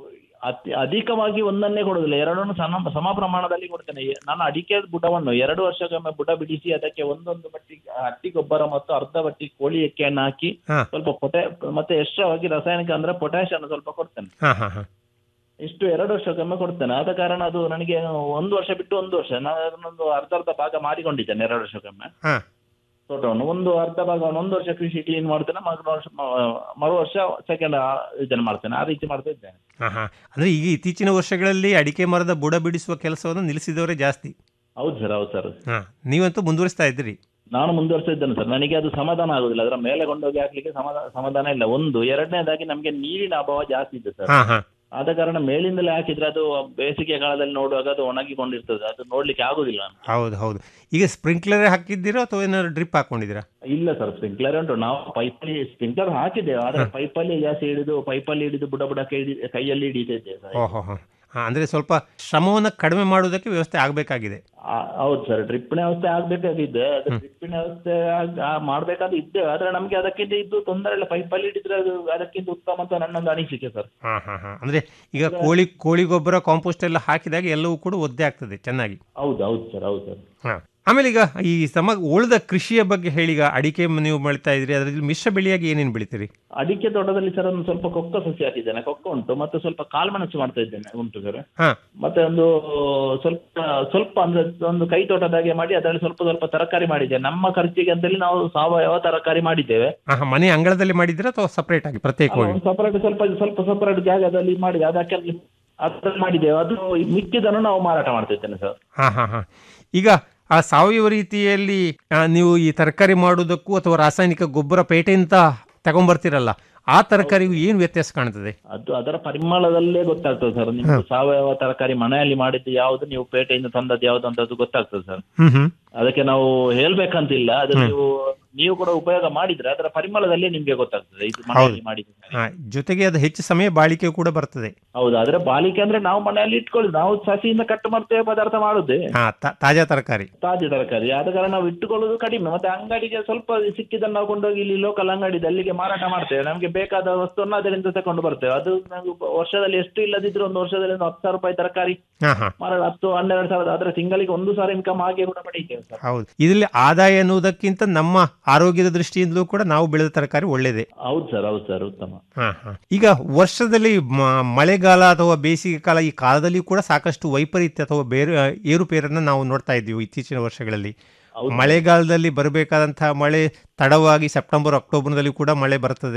S4: ಅತಿ ಅಧಿಕವಾಗಿ ಒಂದನ್ನೇ ಕೊಡುದಿಲ್ಲ ಎರಡನ್ನು ಸಮ ಸಮ ಪ್ರಮಾಣದಲ್ಲಿ ಕೊಡ್ತೇನೆ ಎ- ನಾನು ಅಡಿಕೆ ಬುಡವನ್ನು ಎರಡು ವರ್ಷಕ್ಕೊಮ್ಮೆ ಬುಡ ಬಿಡಿಸಿ ಅದಕ್ಕೆ ಒಂದೊಂದು ಬಟ್ಟಿ ಹಟ್ಟಿ ಗೊಬ್ಬರ ಮತ್ತು ಅರ್ಧ ಬಟ್ಟಿ ಕೋಳಿ ಎಕ್ಕೆಯನ್ನು ಹಾಕಿ
S3: ಹಾ.
S4: ಸ್ವಲ್ಪ ಪೊಟೆ ಮತ್ತೆ ಎಷ್ಟವಾಗಿ ರಾಸಾಯನಿಕ ಅಂದ್ರೆ ಪೊಟ್ಯಾಶ್ ಅನ್ನು ಸ್ವಲ್ಪ ಕೊಡ್ತೇನೆ
S3: ಹಾ ಹಾ ಹಾ
S4: ಇಷ್ಟು ಎರಡು ವರ್ಷಕ್ಕೊಮ್ಮೆ ಕೊಡ್ತೇನೆ ಆದ ಕಾರಣ ಅದು ನನಗೆ ಒಂದು ವರ್ಷ ಬಿಟ್ಟು ಒಂದು ವರ್ಷ ನಾನು ಅದನ್ನೊಂದು ಅರ್ಧ ಅರ್ಧ ಭಾಗ ಮಾರಿಕೊಂಡಿದ್ದೇನೆ ಎರಡು ವರ್ಷಕ್ಕೊಮ್ಮೆ
S3: ಹಾ
S4: ತೋಟವನ್ನು ಒಂದು ಅರ್ಧ ಭಾಗವನ್ನು ಒಂದು ವರ್ಷ ಕೃಷಿ ಕ್ಲೀನ್ ಮಾಡ್ತೇನೆ ಮರು ವರ್ಷ ಮ- ಮರು ವರ್ಷ ಸೆಕೆಂಡ್ ಇದನ್ನು ಮಾಡ್ತೇನೆ ಆ ರೀತಿ ಮಾಡ್ತಾ ಇದ್ದೇನೆ
S3: ಹಾ ಹಾ ಅಂದ್ರೆ ಈಗ ಇತ್ತೀಚಿನ ವರ್ಷಗಳಲ್ಲಿ ಅಡಿಕೆ ಮರದ ಬುಡ ಬಿಡಿಸುವ ಕೆಲಸವನ್ನು ನಿಲ್ಲಿಸಿದವರೇ ಜಾಸ್ತಿ
S4: ಹೌದು ಸರ್ ಹೌದು ಸರ್
S3: ಹಾ ನೀವಂತೂ ಮುಂದುವರಿಸ್ತಾ ಇದ್ದೀರಿ
S4: ನಾನು ಮುಂದುವರ್ಸ್ತಾ ಇದ್ದೇನೆ ಸರ್ ನನಗೆ ಅದು ಸಮಾಧಾನ ಆಗುದಿಲ್ಲ ಅದರ ಮೇಲೆ ಕೊಂಡೋಗಿ ಹಾಕ್ಲಿಕ್ಕೆ ಸಮಾಧಾನ ಸಮಾಧಾನ ಇಲ್ಲ ಒಂದು ಎರಡನೇದಾಗಿ ನಮಗೆ ನೀರಿನ ಅಭಾವ ಜಾಸ್ತಿ ಇದೆ ಸರ್
S3: ಹಾ ಹಾ
S4: ಆದ ಕಾರಣ ಮೇಲಿಂದಲೇ ಹಾಕಿದ್ರೆ ಅದು ಬೇಸಿಗೆ ಕಾಲದಲ್ಲಿ ನೋಡುವಾಗ ಅದು ಒಣಗಿಕೊಂಡಿರ್ತದೆ ಅದು ನೋಡ್ಲಿಕ್ಕೆ ಆಗುದಿಲ್ಲ
S3: ಹೌದು ಹೌದು ಈಗ ಸ್ಪ್ರಿಂಕ್ಲರ್ ಹಾಕಿದ್ದೀರಾ ಅಥವಾ ಏನಾದ್ರು ಡ್ರಿಪ್ ಹಾಕೊಂಡಿದ್ದೀರಾ
S4: ಇಲ್ಲ ಸರ್ ಸ್ಪ್ರಿಂಕ್ಲರ್ ಉಂಟು ನಾವು ಪೈಪಲ್ಲಿ ಸ್ಪ್ರಿಂಕ್ಲರ್ ಹಾಕಿದ್ದೇವೆ ಆದ್ರೆ ಪೈಪಲ್ಲಿ ಜಾಸ್ತಿ ಹಿಡಿದು ಪೈಪಲ್ಲಿ ಹಿಡಿದು ಬುಡ ಬುಡ ಕೈ ಹಿಡಿ- ಕೈಯಲ್ಲಿ ಹಿಡಿತಾ ಇದ್ದೇವೆ ಸರ್
S3: ಓಹೋ ಹೋ ಹಾ ಅಂದ್ರೆ ಸ್ವಲ್ಪ ಶ್ರಮವನ್ನು ಕಡಿಮೆ ಮಾಡುವುದಕ್ಕೆ ವ್ಯವಸ್ಥೆ ಆಗಬೇಕಾಗಿದೆ
S4: ಆ, ಹೌದು ಸರ್ ಡ್ರಿಪ್ಪಿನ ವ್ಯವಸ್ಥೆ ಆಗ್ಬೇಕಾಗಿದ್ದೆ ಅದು ಡ್ರಿಪ್ಪಿನ ವ್ಯವಸ್ಥೆ ಆಗ್- ಆ, ಮಾಡ್ಬೇಕಾದ್ರೆ ಇದ್ದೇವೆ ಆದ್ರೆ ನಮ್ಗೆ ಅದಕ್ಕಿಂತ ಇದ್ದು ತೊಂದರೆ ಇಲ್ಲ ಪೈಪಲ್ಲಿ ಹಿಡಿದ್ರೆ ಅದು ಅದಕ್ಕಿಂತ ಉತ್ತಮ ಅಂತ ನನ್ನೊಂದು ಅನಿಸಿಕೆ ಸರ್
S3: ಹಾ ಹಾ ಹಾ ಅಂದ್ರೆ ಈಗ ಕೋಳಿ ಕೋಳಿ ಗೊಬ್ಬರ ಕಾಂಪೋಸ್ಟ್ ಎಲ್ಲ ಹಾಕಿದಾಗ ಎಲ್ಲವೂ ಕೂಡ ಒದ್ದೆ ಆಗ್ತದೆ ಚೆನ್ನಾಗಿ
S4: ಹೌದು ಹೌದು ಸರ್ ಹೌದು ಸರ್
S3: ಹಾ ಆಮೇಲೆ ಈಗ ಈ ಸಮ ಉಳಿದ ಕೃಷಿಯ ಬಗ್ಗೆ ಹೇಳಿ ಈಗ ಅಡಿಕೆ ನೀವು ಬೆಳಿತಾ ಇದ್ರಿ ಅದರಲ್ಲಿ ಮಿಶ್ರ ಬೆಳೆಯಾಗಿ ಏನೇನು ಬೆಳಿತೀರಿ
S4: ಅಡಿಕೆ ತೋಟದಲ್ಲಿ ಸರ್ ಒಂದು ಸ್ವಲ್ಪ ಕೊಕ್ಕ ಸಸಿ ಹಾಕಿದ್ದೇನೆ ಕೊಕ್ಕ ಉಂಟು ಮತ್ತೆ ಸ್ವಲ್ಪ ಕಾಳುಮೆಣಸು ಮಾಡ್ತಾ ಇದ್ದೇನೆ ಉಂಟು ಸರ್
S3: ಹಾ
S4: ಮತ್ತೆ ಒಂದು ಸ್ವಲ್ಪ ಸ್ವಲ್ಪ ಅಂದ್ರೆ ಒಂದು ಕೈ ತೋಟದಾಗೆ ಮಾಡಿ ಅದರಲ್ಲಿ ಸ್ವಲ್ಪ ಸ್ವಲ್ಪ ತರಕಾರಿ ಮಾಡಿದ್ದೇವೆ ನಮ್ಮ ಖರ್ಚಿಗೆ ಅಂತೇಳಿ ನಾವು ಸಾವಯವ ತರಕಾರಿ ಮಾಡಿದ್ದೇವೆ
S3: ಹಾ ಹಾ, ಮನೆ ಅಂಗಳದಲ್ಲಿ ಮಾಡಿದ್ದೀರಾ ಅಥವಾ ಸಪರೇಟ್ ಆಗಿ ಪ್ರತ್ಯೇಕವಾಗಿ
S4: ಸಪರೇಟ್ ಸ್ವಲ್ಪ ಸ್ವಲ್ಪ ಸಪರೇಟ್ ಜಾಗದಲ್ಲಿ ಮಾಡಿದೆ ಅದಕ್ಕೆ ಅದ್ರಲ್ಲಿ ಮಾಡಿದ್ದೇವೆ ಅದು ಮಿಕ್ಕಿದನ್ನು ನಾವು ಮಾರಾಟ ಮಾಡ್ತಾ ಇದ್ದೇನೆ ಸರ್
S3: ಹಾ ಹಾ ಹಾ ಈಗ ಆ ಸಾವಯವ ರೀತಿಯಲ್ಲಿ ಆ, ನೀವು ಈ ತರಕಾರಿ ಮಾಡುವುದಕ್ಕೂ ಅಥವಾ ರಾಸಾಯನಿಕ ಗೊಬ್ಬರ ಪೇಟೆಯಿಂದ ತಗೊಂಡ್ಬರ್ತೀರಲ್ಲ ಆ ತರಕಾರಿಗೂ ಏನು ವ್ಯತ್ಯಾಸ ಕಾಣ್ತದೆ
S4: ಅದು ಅದರ ಪರಿಮಳದಲ್ಲೇ ಗೊತ್ತಾಗ್ತದೆ ಸರ್ ನಿಮ್ಗೆ ಸಾವಯವ ತರಕಾರಿ ಮನೆಯಲ್ಲಿ ಮಾಡಿದ್ದು ಯಾವ್ದು ನೀವು ಪೇಟೆಯಿಂದ ತಂದದ್ದು ಯಾವ್ದು ಅಂತ ಅದು ಗೊತ್ತಾಗ್ತದೆ ಸರ್
S3: ಹ್ಮ್ ಹ್ಮ್
S4: ಅದಕ್ಕೆ ನಾವು ಹೇಳ್ಬೇಕಂತಿಲ್ಲ ಅದು ನೀವು ನೀವು ಕೂಡ ಉಪಯೋಗ ಮಾಡಿದ್ರೆ ಅದರ ಪರಿಮಳದಲ್ಲೇ ನಿಮ್ಗೆ ಗೊತ್ತಾಗ್ತದೆ ಇದು ಮನೆಯಲ್ಲಿ ಮಾಡಿದ್ದು
S3: ಹಾ ಜೊತೆಗೆ ಅದು ಹೆಚ್ಚು ಸಮಯ ಬಾಳಿಕೆ ಕೂಡ ಬರ್ತದೆ
S4: ಹೌದು ಆದ್ರೆ ಬಾಲಿಕೆ ಅಂದ್ರೆ ನಾವು ಮನೆಯಲ್ಲಿ ಇಟ್ಕೊಳ್ಳಿ ನಾವು ಸಸಿಯಿಂದ ಕಟ್ ಮಾಡ್ತೇವೆ ಪದಾರ್ಥ ಮಾಡುದೇ
S3: ಹಾ ತಾ- ತಾಜಾ ತರಕಾರಿ
S4: ತಾಜಾ ತರಕಾರಿ ಆದ ಕಾರಣ ನಾವು ಇಟ್ಟುಕೊಳ್ಳೋದು ಕಡಿಮೆ ಮತ್ತೆ ಅಂಗಡಿಗೆ ಸ್ವಲ್ಪ ಸಿಕ್ಕಿದ್ದನ್ನು ನಾವು ಕೊಂಡೋಗಿ ಇಲ್ಲಿ ಲೋಕಲ್ ಅಂಗಡಿ ಇದೆ, ಅಲ್ಲಿಗೆ ಮಾರಾಟ ಮಾಡ್ತೇವೆ ನಮಗೆ ಬೇಕಾದ ವಸ್ತುವನ್ನು ಅದರಿಂದ ತಕೊಂಡು ಬರ್ತೇವೆ ಅದು ನಾವು ವರ್ಷದಲ್ಲಿ ಎಷ್ಟು ಇಲ್ಲದಿದ್ರು ಒಂದು ವರ್ಷದಲ್ಲಿ ಒಂದು ಹತ್ತು ಸಾವಿರ ರೂಪಾಯಿ ತರಕಾರಿ
S3: ಹಾ ಹಾ
S4: ಮಾರಾಟ ಹತ್ತು ಹನ್ನೆರಡು ಸಾವಿರ ಆದ್ರೆ ತಿಂಗಳಿಗೆ ಒಂದು ಸಾವಿರ ಇನ್ಕಮ್ ಹಾಗೆ ಕೂಡ ಪಡೀತೇವೆ ಸರ್
S3: ಹೌದು ಇದರಲ್ಲಿ ಆದಾಯ ಅನ್ನುವುದಕ್ಕಿಂತ ನಮ್ಮ ಆರೋಗ್ಯದ ದೃಷ್ಟಿಯಿಂದಲೂ ಕೂಡ ನಾವು ಬೆಳೆದ ತರಕಾರಿ ಒಳ್ಳೆಯದೇ
S4: ಹೌದು ಸರ್ ಹೌದು ಸರ್ ಉತ್ತಮ
S3: ಹಾ ಹಾ ಈಗ ವರ್ಷದಲ್ಲಿ ಮ- ಮಳೆಗಾಲ ಅಥವಾ ಬೇಸಿಗೆ ಕಾಲ ಈ ಕಾಲದಲ್ಲಿ ಕೂಡ ಸಾಕಷ್ಟು ವೈಪರೀತ್ಯ ಅಥವಾ ಬೇರೆ ಏರುಪೇರನ್ನ ನಾವು ನೋಡ್ತಾ ಇದ್ದೀವಿ ಇತ್ತೀಚಿನ ವರ್ಷಗಳಲ್ಲಿ ಮಳೆಗಾಲದಲ್ಲಿ ಬರಬೇಕಾದಂತಹ ಮಳೆ ತಡವಾಗಿ ಸೆಪ್ಟೆಂಬರ್ ಅಕ್ಟೋಬರ್ನಲ್ಲಿ ಕೂಡ ಮಳೆ ಬರ್ತದೆ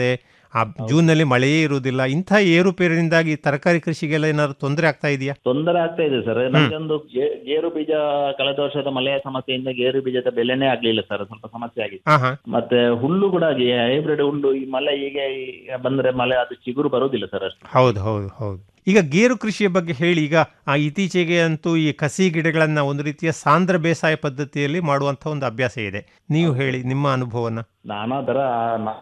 S3: ಆ ಜೂನ್ನಲ್ಲಿ ಮಳೆಯೇ ಇರುವುದಿಲ್ಲ ಇಂಥ ಏರುಪೇರಿನಿಂದಾಗಿ ತರಕಾರಿ ಕೃಷಿಗೆಲ್ಲ ಏನಾದ್ರು ತೊಂದರೆ ಆಗ್ತಾ ಇದೆಯಾ
S4: ತೊಂದರೆ ಆಗ್ತಾ ಇದೆ ಸರ್ ನಮ್ಗೊಂದು ಗೇ- ಗೇರು ಬೀಜ ಕಳೆದ ವರ್ಷದ ಮಳೆಯ ಸಮಸ್ಯೆಯಿಂದ ಗೇರು ಬೀಜದ ಬೆಲೆನೇ ಆಗ್ಲಿಲ್ಲ ಸರ್ ಸ್ವಲ್ಪ ಸಮಸ್ಯೆ ಆಗಿದೆ
S3: ಹಾ ಹಾ
S4: ಮತ್ತೆ ಹುಲ್ಲು ಕೂಡ ಹಾಗೆ ಹೈಬ್ರಿಡ್ ಹುಲ್ಲು ಈ ಮಳೆ ಹೀಗೆ ಈ ಬಂದ್ರೆ ಮಳೆ ಅದು ಚಿಗುರು ಬರುವುದಿಲ್ಲ ಸರ್ ಅಷ್ಟು
S3: ಹೌದು ಹೌದು ಹೌದು ಈಗ ಗೇರು ಕೃಷಿಯ ಬಗ್ಗೆ ಹೇಳಿ ಈಗ ಆ ಇತ್ತೀಚೆಗೆ ಅಂತೂ ಈ ಕಸಿ ಗಿಡಗಳನ್ನ ಒಂದು ರೀತಿಯ ಸಾಂದ್ರ ಬೇಸಾಯ ಪದ್ಧತಿಯಲ್ಲಿ ಮಾಡುವಂತ ಒಂದು ಅಭ್ಯಾಸ ಇದೆ ನೀವು ಹೇಳಿ ನಿಮ್ಮ ಅನುಭವನ
S4: ನಾನು ಅದರ ನಾ-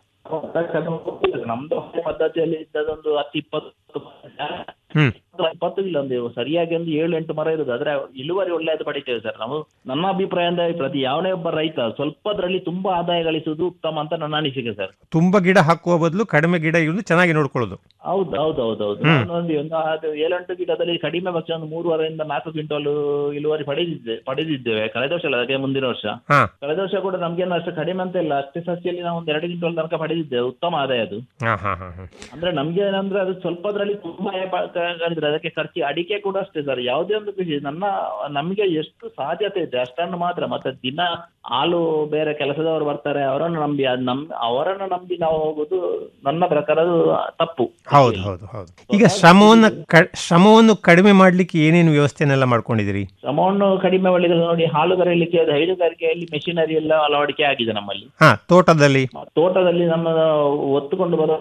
S4: ನಮ್ದು ಹಳೆ ಪದ್ಧತಿಯಲ್ಲಿ ಇದ್ದದೊಂದು ಹತ್ತು ಇಪ್ಪತ್ತು
S3: ಹ್ಮ್
S4: ಇಪ್ಪತ್ತು ಇಲ್ಲ ಒಂದು ಸರಿಯಾಗಿ ಒಂದು ಏಳು ಎಂಟು ಮರ ಇರುದು ಆದ್ರೆ ಇಳುವರಿ ಒಳ್ಳೆಯದು ಪಡಿತೇವೆ ಸರ್ ನಾವು ನನ್ನ ಅಭಿಪ್ರಾಯ ಅಂದ್ರೆ ಪ್ರತಿ ಯಾವನೇ ಒಬ್ಬ ರೈತ ಸ್ವಲ್ಪದ್ರಲ್ಲಿ ತುಂಬಾ ಆದಾಯ ಗಳಿಸುವುದು ಉತ್ತಮ ಅಂತ ನನ್ನ ಅನಿಸಿಕೆ ಸರ್
S3: ತುಂಬಾ ಗಿಡ ಹಾಕುವ ಬದಲು ಕಡಿಮೆ ಗಿಡ ಇರುವುದು ಚೆನ್ನಾಗಿ ನೋಡ್ಕೊಳ್ಳೋದು
S4: ಹೌದು ಹೌದು ಹೌದು ಹೌದು ನಾನು ಒಂದು ಒಂದು ಅದು ಏಳೆಂಟು ಗಿಡದಲ್ಲಿ ಕಡಿಮೆ ಪಕ್ಷ ಒಂದು ಮೂರುವರೆಯಿಂದ ನಾಲ್ಕು ಕ್ವಿಂಟಲ್ ಇಳುವರಿ ಪಡೆದಿದ್ದೆ ಪಡೆದಿದ್ದೇವೆ ಕಳೆದ ವರ್ಷ ಅಲ್ಲ ಅದಕ್ಕೆ ಮುಂದಿನ ವರ್ಷ
S3: ಹಾ
S4: ಕಳೆದ ವರ್ಷ ಕೂಡ ನಮ್ಗೇನು ಅಷ್ಟು ಕಡಿಮೆ ಅಂತ ಇಲ್ಲ ಅಷ್ಟೇ ಸಸ್ಯಲ್ಲಿ ನಾವು ಒಂದು ಎರಡು ಕ್ವಿಂಟಲ್ ತನಕ ಪಡೆದಿದ್ದೇವೆ ಉತ್ತಮ ಆದಾಯ ಅದು
S3: ಹಾ ಹಾ ಹಾ ಹಾ
S4: ಅಂದ್ರೆ ನಮ್ಗೆ ಏನಂದ್ರೆ ಅದು ಸ್ವಲ್ಪದ್ರಲ್ಲಿ ತುಂಬಾ ಹೇಳಿದ್ರೆ ಅದಕ್ಕೆ ಖರ್ಚು ಅಡಿಕೆ ಕೂಡ ಅಷ್ಟೇ ಸರ್ ಯಾವುದೇ ಒಂದು ಕೃಷಿ ನನ್ನ ನಮ್ಗೆ ಎಷ್ಟು ಸಾಧ್ಯತೆ ಇದೆ ಅಷ್ಟನ್ನು ಮಾತ್ರ ಮತ್ತೆ ದಿನ ಹಾಲು ಬೇರೆ ಕೆಲಸದವರು ಬರ್ತಾರೆ ಅವರನ್ನು ನಂಬಿ ಅದ್ ನಮ್ ಅವರನ್ನು ನಂಬಿ ನಾವು ಹೋಗುದು ನನ್ನ ಪ್ರಕಾರ ಅದು ತಪ್ಪು
S3: ಹೌದು ಹೌದು ಹೌದು ಈಗ ಶ್ರಮವನ್ನು ಕ- ಶ್ರಮವನ್ನು ಕಡಿಮೆ ಮಾಡ್ಲಿಕ್ಕೆ ಏನೇನು ವ್ಯವಸ್ಥೆನೆಲ್ಲ ಮಾಡ್ಕೊಂಡಿದ್ದೀರಿ
S4: ಶ್ರಮವನ್ನು ಕಡಿಮೆ ಮಾಡಲಿಕ್ಕೆ ನೋಡಿ ಹಾಲು ಕರೆಯಲಿಕ್ಕೆ ಅದು ಹೈನುಗಾರಿಕೆಯಲ್ಲಿ ಮೆಷಿನರಿ ಎಲ್ಲ ಅಳವಡಿಕೆ ಆಗಿದೆ ನಮ್ಮಲ್ಲಿ
S3: ಹಾ ತೋಟದಲ್ಲಿ
S4: ತೋಟದಲ್ಲಿ ನಮ್ಮ ಹೊತ್ತುಕೊಂಡು ಬರೋ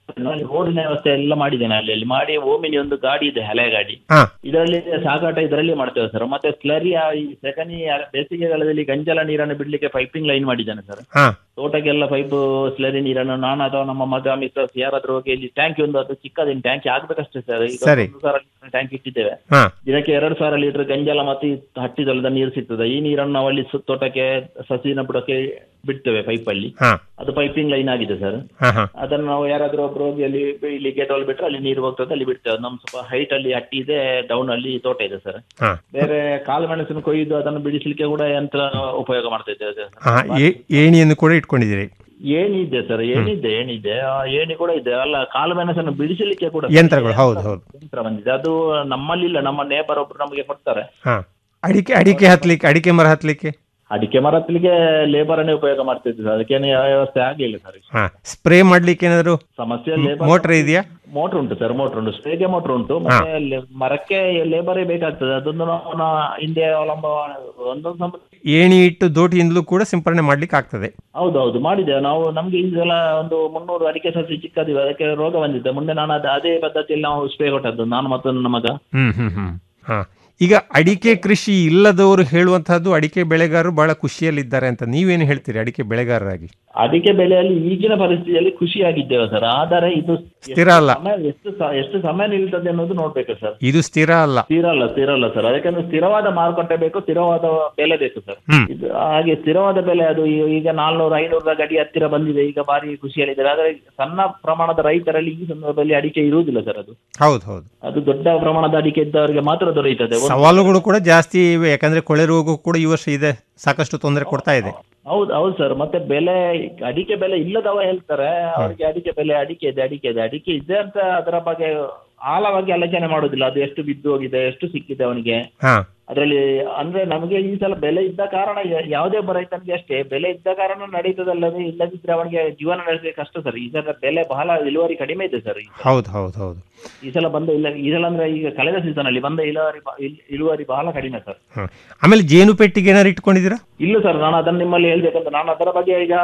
S4: ರೋಡಿನ ವ್ಯವಸ್ಥೆ ಎಲ್ಲ ಮಾಡಿದ್ದೇನೆ ಅಲ್ಲಿ ಅಲ್ಲಿ ಮಾಡಿ ಓಮಿನಿ ಒಂದು ಗಾಡಿ ಇದೆ ಹಳೆ ಗಾಡಿ
S3: ಹಾ
S4: ಇದರಲ್ಲಿ ಸಾಗಾಟ ಇದರಲ್ಲಿ ಮಾಡ್ತೇವೆ ಸರ್ ಮತ್ತೆ ಸ್ಲರಿ ಈ ಸೆಕನಿ ಬೇಸಿಗೆಗಾಲದಲ್ಲಿ ಗಂಜಲ ನೀರನ್ನು ಬಿಡ್ಲಿಕ್ಕೆ ಪೈಪಿಂಗ್ ಲೈನ್ ಮಾಡಿದ್ದಾನೆ ಸರ್
S3: ಹಾ
S4: ತೋಟಕ್ಕೆಲ್ಲ ಪೈಪ್ ಸ್ಲರಿ ನೀರನ್ನು ನಾನು ಅಥವಾ ನಮ್ಮ ಮಗ ಮಿಸ್ಟರ್ಸ್ ಯಾರಾದ್ರೂ ಹೋಗಿ ಇಲ್ಲಿ ಟ್ಯಾಂಕ್ ಒಂದು ಅದು ಚಿಕ್ಕದಿನ ಟ್ಯಾಂಕ್ ಆಗ್ಬೇಕಷ್ಟೇ ಸರ್ ಈಗ
S3: ಸರಿ.
S4: ಒಂದು ಸಾವಿರ ಟ್ಯಾಂಕ್ ಇಟ್ಟಿದ್ದೇವೆ
S3: ಹಾ
S4: ದಿನಕ್ಕೆ ಎರಡು ಸಾವಿರ ಲೀಟರ್ ಗಂಜಲ ಮತ್ತು ಈ ಹಟ್ಟಿ ಜಲದ ನೀರು ಸಿಗ್ತದೆ ಈ ನೀರನ್ನು ನಾವು ಅಲ್ಲಿ ಸು- ತೋಟಕ್ಕೆ ಸಸಿನ ಬುಡಕ್ಕೆ ಬಿಡ್ತೇವೆ ಪೈಪಲ್ಲಿ
S3: ಹಾ
S4: ಅದು ಪೈಪಿಂಗ್ ಲೈನ್ ಆಗಿದೆ ಸರ್
S3: ಹಾ ಹಾ
S4: ಅದನ್ನು ನಾವು ಯಾರಾದ್ರೂ ಒಬ್ರು ಹೋಗಿ ಅಲ್ಲಿ ಇಲ್ಲಿ ಗೇಟ್ ಅಲ್ಲಿ ಬಿಟ್ರೆ ಅಲ್ಲಿ ನೀರು ಹೋಗ್ತದೆ ಅಲ್ಲಿ ಬಿಡ್ತೇವೆ ನಮ್ ಸ್ವಲ್ಪ ಹೈಟ್ ಅಲ್ಲಿ ಹಟ್ಟಿ ಇದೆ ಡೌನ್ ಅಲ್ಲಿ ತೋಟ ಇದೆ ಸರ್
S3: ಹಾ
S4: ಬೇರೆ ಕಾಳು ಮೆಣಸನ್ನು ಕೊಯ್ದು ಅದನ್ನು ಬಿಡಿಸ್ಲಿಕ್ಕೆ ಕೂಡ ಯಂತ್ರ ಉಪಯೋಗ ಮಾಡ್ತಾ ಇದ್ದೇವೆ ಸರ್
S3: ಹಾ ಏ- ಏಣಿಯನ್ನು ಕೂಡ ಇಟ್ಕೊಂಡಿದ್ದೀರಿ
S4: ಏನಿದೆ ಸರ್ ಏನಿದೆ ಏನಿದೆ ಆ ಏಣಿ ಕೂಡ ಇದೆ ಅಲ್ಲ ಕಾಳು ಮೆಣಸನ್ನು ಬಿಡಿಸಲಿಕ್ಕೆ ಕೂಡ
S3: ಯಂತ್ರಗಳು ಹೌದು ಹೌದು
S4: ಯಂತ್ರ ಬಂದಿದೆ ಅದು ನಮ್ಮಲ್ಲಿಲ್ಲ ನಮ್ಮ ನೇಬರ್ ಒಬ್ರು ನಮಗೆ ಕೊಡ್ತಾರೆ
S3: ಹಾ ಅಡಿಕೆ ಅಡಿಕೆ ಹತ್ಲಿಕ್ಕೆ ಅಡಿಕೆ ಮರ ಹತ್ಲಿಕ್ಕೆ
S4: ಅಡಿಕೆ ಮರ ಹತ್ತಲಿಕ್ಕೆ ಲೇಬರ್ ಅನ್ನೇ ಉಪಯೋಗ ಮಾಡ್ತಿದ್ವಿ ಸರ್ ಅದಕ್ಕೇನು ಯಾವ ವ್ಯವಸ್ಥೆ ಆಗ್ಲಿಲ್ಲ ಸರ್
S3: ಹಾ ಸ್ಪ್ರೇ ಮಾಡ್ಲಿಕ್ಕೆ ಏನಾದ್ರು
S4: ಸಮಸ್ಯೆ ಲೇಬರ್
S3: ಮೋಟರ್ ಇದೆಯಾ
S4: ಮೋಟರ್ ಉಂಟು ಸರ್ ಮೋಟರ್ ಉಂಟು ಸ್ಪ್ರೇಗೆ ಮೋಟರ್ ಉಂಟು ಮತ್ತೆ ಲೇ- ಮರಕ್ಕೆ ಲೇಬರೇ ಬೇಕಾಗ್ತದೆ ಅದೊಂದು ನಾವು ನಾ- ಹಿಂದೆ ಅವಲಂಬ ಒಂದೊಂದು ಸಮ
S3: ಏಣಿ ಇಟ್ಟು ದೋಟಿಯಿಂದಲೂ ಕೂಡ ಸಿಂಪರಣೆ ಮಾಡ್ಲಿಕ್ಕೆ ಆಗ್ತದೆ
S4: ಹೌದು ಹೌದು ಮಾಡಿದ್ದೇವೆ ನಾವು ನಮ್ಗೆ ಈ ಸಲ ಒಂದು ಮುನ್ನೂರು ಅಡಿಕೆ ಸಸಿ ಚಿಕ್ಕದಿವೆ ಅದಕ್ಕೆ ರೋಗ ಬಂದಿದೆ ಮುಂದೆ ನಾನು ಅದ ಅದೇ ಪದ್ಧತಿಯಲ್ಲಿ ನಾವು ಸ್ಪ್ರೇ ಕೊಟ್ಟದ್ದು ನಾನು ಮತ್ತು ನನ್ನ ಮಗ
S3: ಹ್ಮ್ ಹ್ಮ್ ಹ್ಮ್ ಹಾ ಈಗ ಅಡಿಕೆ ಕೃಷಿ ಇಲ್ಲದವರು ಹೇಳುವಂತಹದ್ದು ಅಡಿಕೆ ಬೆಳೆಗಾರರು ಬಹಳ ಖುಷಿಯಲ್ಲಿದ್ದಾರೆ ಅಂತ ನೀವೇನು ಹೇಳ್ತೀರಿ ಅಡಿಕೆ ಬೆಳೆಗಾರರಾಗಿ
S4: ಅಡಿಕೆ ಬೆಲೆಯಲ್ಲಿ ಈಗಿನ ಪರಿಸ್ಥಿತಿಯಲ್ಲಿ ಖುಷಿಯಾಗಿದ್ದೇವೆ ಸರ್ ಆದರೆ ಇದು
S3: ಸ್ಥಿರ ಅಲ್ಲ
S4: ಸಮಯ ಎಷ್ಟು ಸ- ಎಷ್ಟು ಸಮಯ ನಿಲ್ತದೆ ಅನ್ನೋದು ನೋಡ್ಬೇಕು ಸರ್
S3: ಇದು ಸ್ಥಿರ ಅಲ್ಲ
S4: ಸ್ಥಿರ ಅಲ್ಲ ಸ್ಥಿರ ಅಲ್ಲ ಸರ್ ಅದಕ್ಕೆ ಸ್ಥಿರವಾದ ಮಾರುಕಟ್ಟೆ ಬೇಕು ಸ್ಥಿರವಾದ ಬೆಲೆ ಬೇಕು ಸರ್
S3: ಹ್ಮ್
S4: ಇದು ಹಾಗೆ ಸ್ಥಿರವಾದ ಬೆಲೆ ಅದು ಈ- ಈಗ ನಾಲ್ನೂರು ಐನೂರ ಗಡಿ ಹತ್ತಿರ ಬಂದಿದೆ ಈಗ ಭಾರಿ ಖುಷಿಯಲ್ಲಿದ್ದಾರೆ ಆದರೆ ಸಣ್ಣ ಪ್ರಮಾಣದ ರೈತರಲ್ಲಿ ಈ ಸಂದರ್ಭದಲ್ಲಿ ಅಡಿಕೆ ಇರುವುದಿಲ್ಲ ಸರ್ ಅದು
S3: ಹೌದು ಹೌದು
S4: ಅದು ದೊಡ್ಡ ಪ್ರಮಾಣದ ಅಡಿಕೆ ಇದ್ದವರಿಗೆ ಮಾತ್ರ ದೊರೆಯುತ್ತದೆ ಒಂದು-
S3: ಸವಾಲುಗಳು ಕೂಡ ಜಾಸ್ತಿ ಇವೆ ಯಾಕಂದ್ರೆ ಕೊಳೆ ರೋಗ ಕೂಡ ಈ ವರ್ಷ ಇದೆ ಸಾಕಷ್ಟು ತೊಂದರೆ ಕೊಡ್ತಾ ಇದೆ
S4: ಹೌದು ಹೌದು ಸರ್ ಮತ್ತೆ ಬೆಲೆ ಅಡಿಕೆ ಬೆಲೆ ಇಲ್ಲದವ ಹೇಳ್ತಾರೆ ಅವರಿಗೆ ಅಡಿಕೆ ಬೆಲೆ ಅಡಿಕೆ ಇದೆ ಅಡಿಕೆ ಇದೆ ಅಡಿಕೆ ಇದೆ ಅಂತ ಅದರ ಬಗ್ಗೆ ಆಳವಾಗಿ ಆಲೋಚನೆ ಮಾಡುದಿಲ್ಲ ಅದು ಎಷ್ಟು ಬಿದ್ದು ಹೋಗಿದೆ ಎಷ್ಟು ಸಿಕ್ಕಿದೆ ಅವನಿಗೆ
S3: ಹಾ
S4: ಅದರಲ್ಲಿ ಅಂದ್ರೆ ನಮಗೆ ಈ ಸಲ ಬೆಲೆ ಇದ್ದ ಕಾರಣ ಯ- ಯಾವುದೇ ಒಬ್ಬ ರೈತನಿಗೆ ಅಷ್ಟೇ ಬೆಲೆ ಇದ್ದ ಕಾರಣ ನಡೀತದಲ್ಲದೆ ಇಲ್ಲದಿದ್ರೆ ಅವನಿಗೆ ಜೀವನ ನಡೆಸಲಿಕ್ಕೆ ಕಷ್ಟ ಸರ್ ಈ ಸಲ ಬೆಲೆ ಬಹಳ ಇಳುವರಿ ಕಡಿಮೆ ಇದೆ ಸರ್ ಈ ಸಲ.
S3: ಹೌದು ಹೌದು ಹೌದು
S4: ಈ ಸಲ ಬಂದ ಇಲ್ಲ ಈ ಸಲ ಅಂದ್ರೆ ಈಗ ಕಳೆದ ಸೀಸನ್ ಅಲ್ಲಿ ಬಂದ ಇಳುವರಿ ಬ- ಇಲ್- ಇಳುವರಿ ಬಹಳ ಕಡಿಮೆ ಸರ್
S3: ಹಾ. ಆಮೇಲೆ ಜೇನು ಪೆಟ್ಟಿಗೆ ಏನಾರು ಇಟ್ಕೊಂಡಿದ್ದೀರಾ
S4: ಇಲ್ಲ ಸರ್ ನಾನು ಅದನ್ನು ನಿಮ್ಮಲ್ಲಿ ಹೇಳ್ಬೇಕಂತ ನಾನು ಅದರ ಬಗ್ಗೆ ಈಗ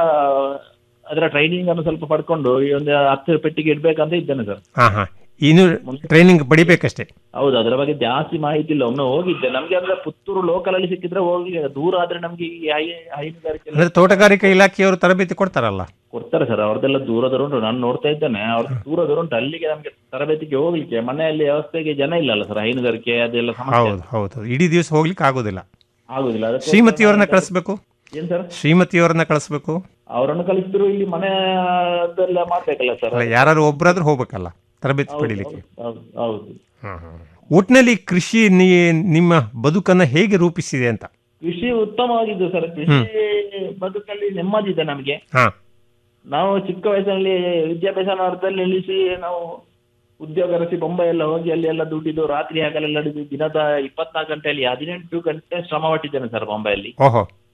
S4: ಅದರ ಟ್ರೈನಿಂಗ್ ಅನ್ನು ಸ್ವಲ್ಪ ಪಡ್ಕೊಂಡು ಈ ಒಂದು ಹತ್ತು ಪೆಟ್ಟಿಗೆ ಇಡ್ಬೇಕಂತ ಇದ್ದೇನೆ ಸರ್
S3: ಹಾ ಹಾ ಇನ್ನು ಟ್ರೈನಿಂಗ್ ಪಡಿಬೇಕಷ್ಟೇ
S4: ಹೌದು ಅದರ ಬಗ್ಗೆ ಜಾಸ್ತಿ ಮಾಹಿತಿ ಇಲ್ಲ ಒಮ್ಮೆ ಹೋಗಿದ್ದೆ ನಮ್ಗೆ ಅಂದ್ರೆ ಪುತ್ತೂರು ಲೋಕಲ್ ಅಲ್ಲಿ ಸಿಕ್ಕಿದ್ರೆ ಹೋಗ್ಲಿಲ್ಲ ದೂರ ಆದ್ರೆ ನಮ್ಗೆ ಈ ಹೈ- ಹೈನುಗಾರಿಕೆ ಎಲ್ಲ
S3: ಅಂದ್ರೆ ತೋಟಗಾರಿಕಾ ಇಲಾಖೆಯವರು ತರಬೇತಿ ಕೊಡ್ತಾರಲ್ಲ
S4: ಕೊಡ್ತಾರೆ ಸರ್ ಅವ್ರದ್ದೆಲ್ಲ ದೂರ ಉಂಟು ನಾನು ನೋಡ್ತಾ ಇದ್ದೇನೆ ಅವ್ರ ದೂರ ಉಂಟು ಅಲ್ಲಿಗೆ ನಮ್ಗೆ ತರಬೇತಿಗೆ ಹೋಗ್ಲಿಕ್ಕೆ ಮನೆಯಲ್ಲಿ ವ್ಯವಸ್ಥೆಗೆ ಜನ ಇಲ್ಲ ಅಲ್ಲ ಸರ್ ಹೈನುಗಾರಿಕೆ ಅದೆಲ್ಲ ಸಮಸ್ಯೆ
S3: ಹೌದು ಹೌದು ಹೌದು ಇಡೀ ದಿವಸ ಹೋಗ್ಲಿಕ್ಕೆ ಆಗೋದಿಲ್ಲ
S4: ಆಗುದಿಲ್ಲ ಅದಕ್ಕೆ
S3: ಶ್ರೀಮತಿಯವರನ್ನ ಕಳಿಸ್ಬೇಕು
S4: ಏನ್ ಸರ್
S3: ಶ್ರೀಮತಿಯವರನ್ನ ಕಳಿಸ್ಬೇಕು
S4: ಅವರನ್ನು ಕಲಿಸಿದ್ರು ಇಲ್ಲಿ ಮನೆ ಅದೆಲ್ಲ ಮಾಡ್ಬೇಕಲ್ಲ ಸರ್
S3: ಅಲ್ಲ ಯಾರು ಒಬ್ರಾದ್ರೂ ಹೋಗ್ಬೇಕಲ್ಲ ತರಬೇತಿ ಪಡಿಲಿಕ್ಕೆ
S4: ಹೌದು ಹೌದು
S3: ಒಟ್ನಲ್ಲಿ ಕೃಷಿ ನೀ- ನಿಮ್ಮ ಬದುಕನ್ನ ಹೇಗೆ ರೂಪಿಸಿದೆ ಅಂತ
S4: ಕೃಷಿ ಉತ್ತಮವಾಗಿದ್ದು ಸರ್ ಕೃಷಿ ಬದುಕಲ್ಲಿ ನೆಮ್ಮದಿ ಇದೆ ನಮಗೆ
S3: ಹಾ
S4: ನಾವು ಚಿಕ್ಕ ವಯಸ್ಸಿನಲ್ಲಿ ವಿದ್ಯಾಭ್ಯಾಸ ಅರ್ಧದಲ್ಲಿ ನಿಲ್ಲಿಸಿ ನಾವು ಉದ್ಯೋಗ ರಸಿ ಬೊಂಬೈ ಎಲ್ಲ ಹೋಗಿ ಅಲ್ಲಿ ಎಲ್ಲ ದುಡ್ಡಿದ್ದು ರಾತ್ರಿ ಹಗಲೆಲ್ಲ ದುಡ್ದು ದಿನದ ಇಪ್ಪತ್ನಾಲ್ಕು ಗಂಟೆಯಲ್ಲಿ ಹದಿನೆಂಟು ಗಂಟೆ ಶ್ರಮ ಪಟ್ಟಿದ್ದೇನೆ ಸರ್ ಬೊಂಬೈಯಲ್ಲಿ
S3: ಓಹೋ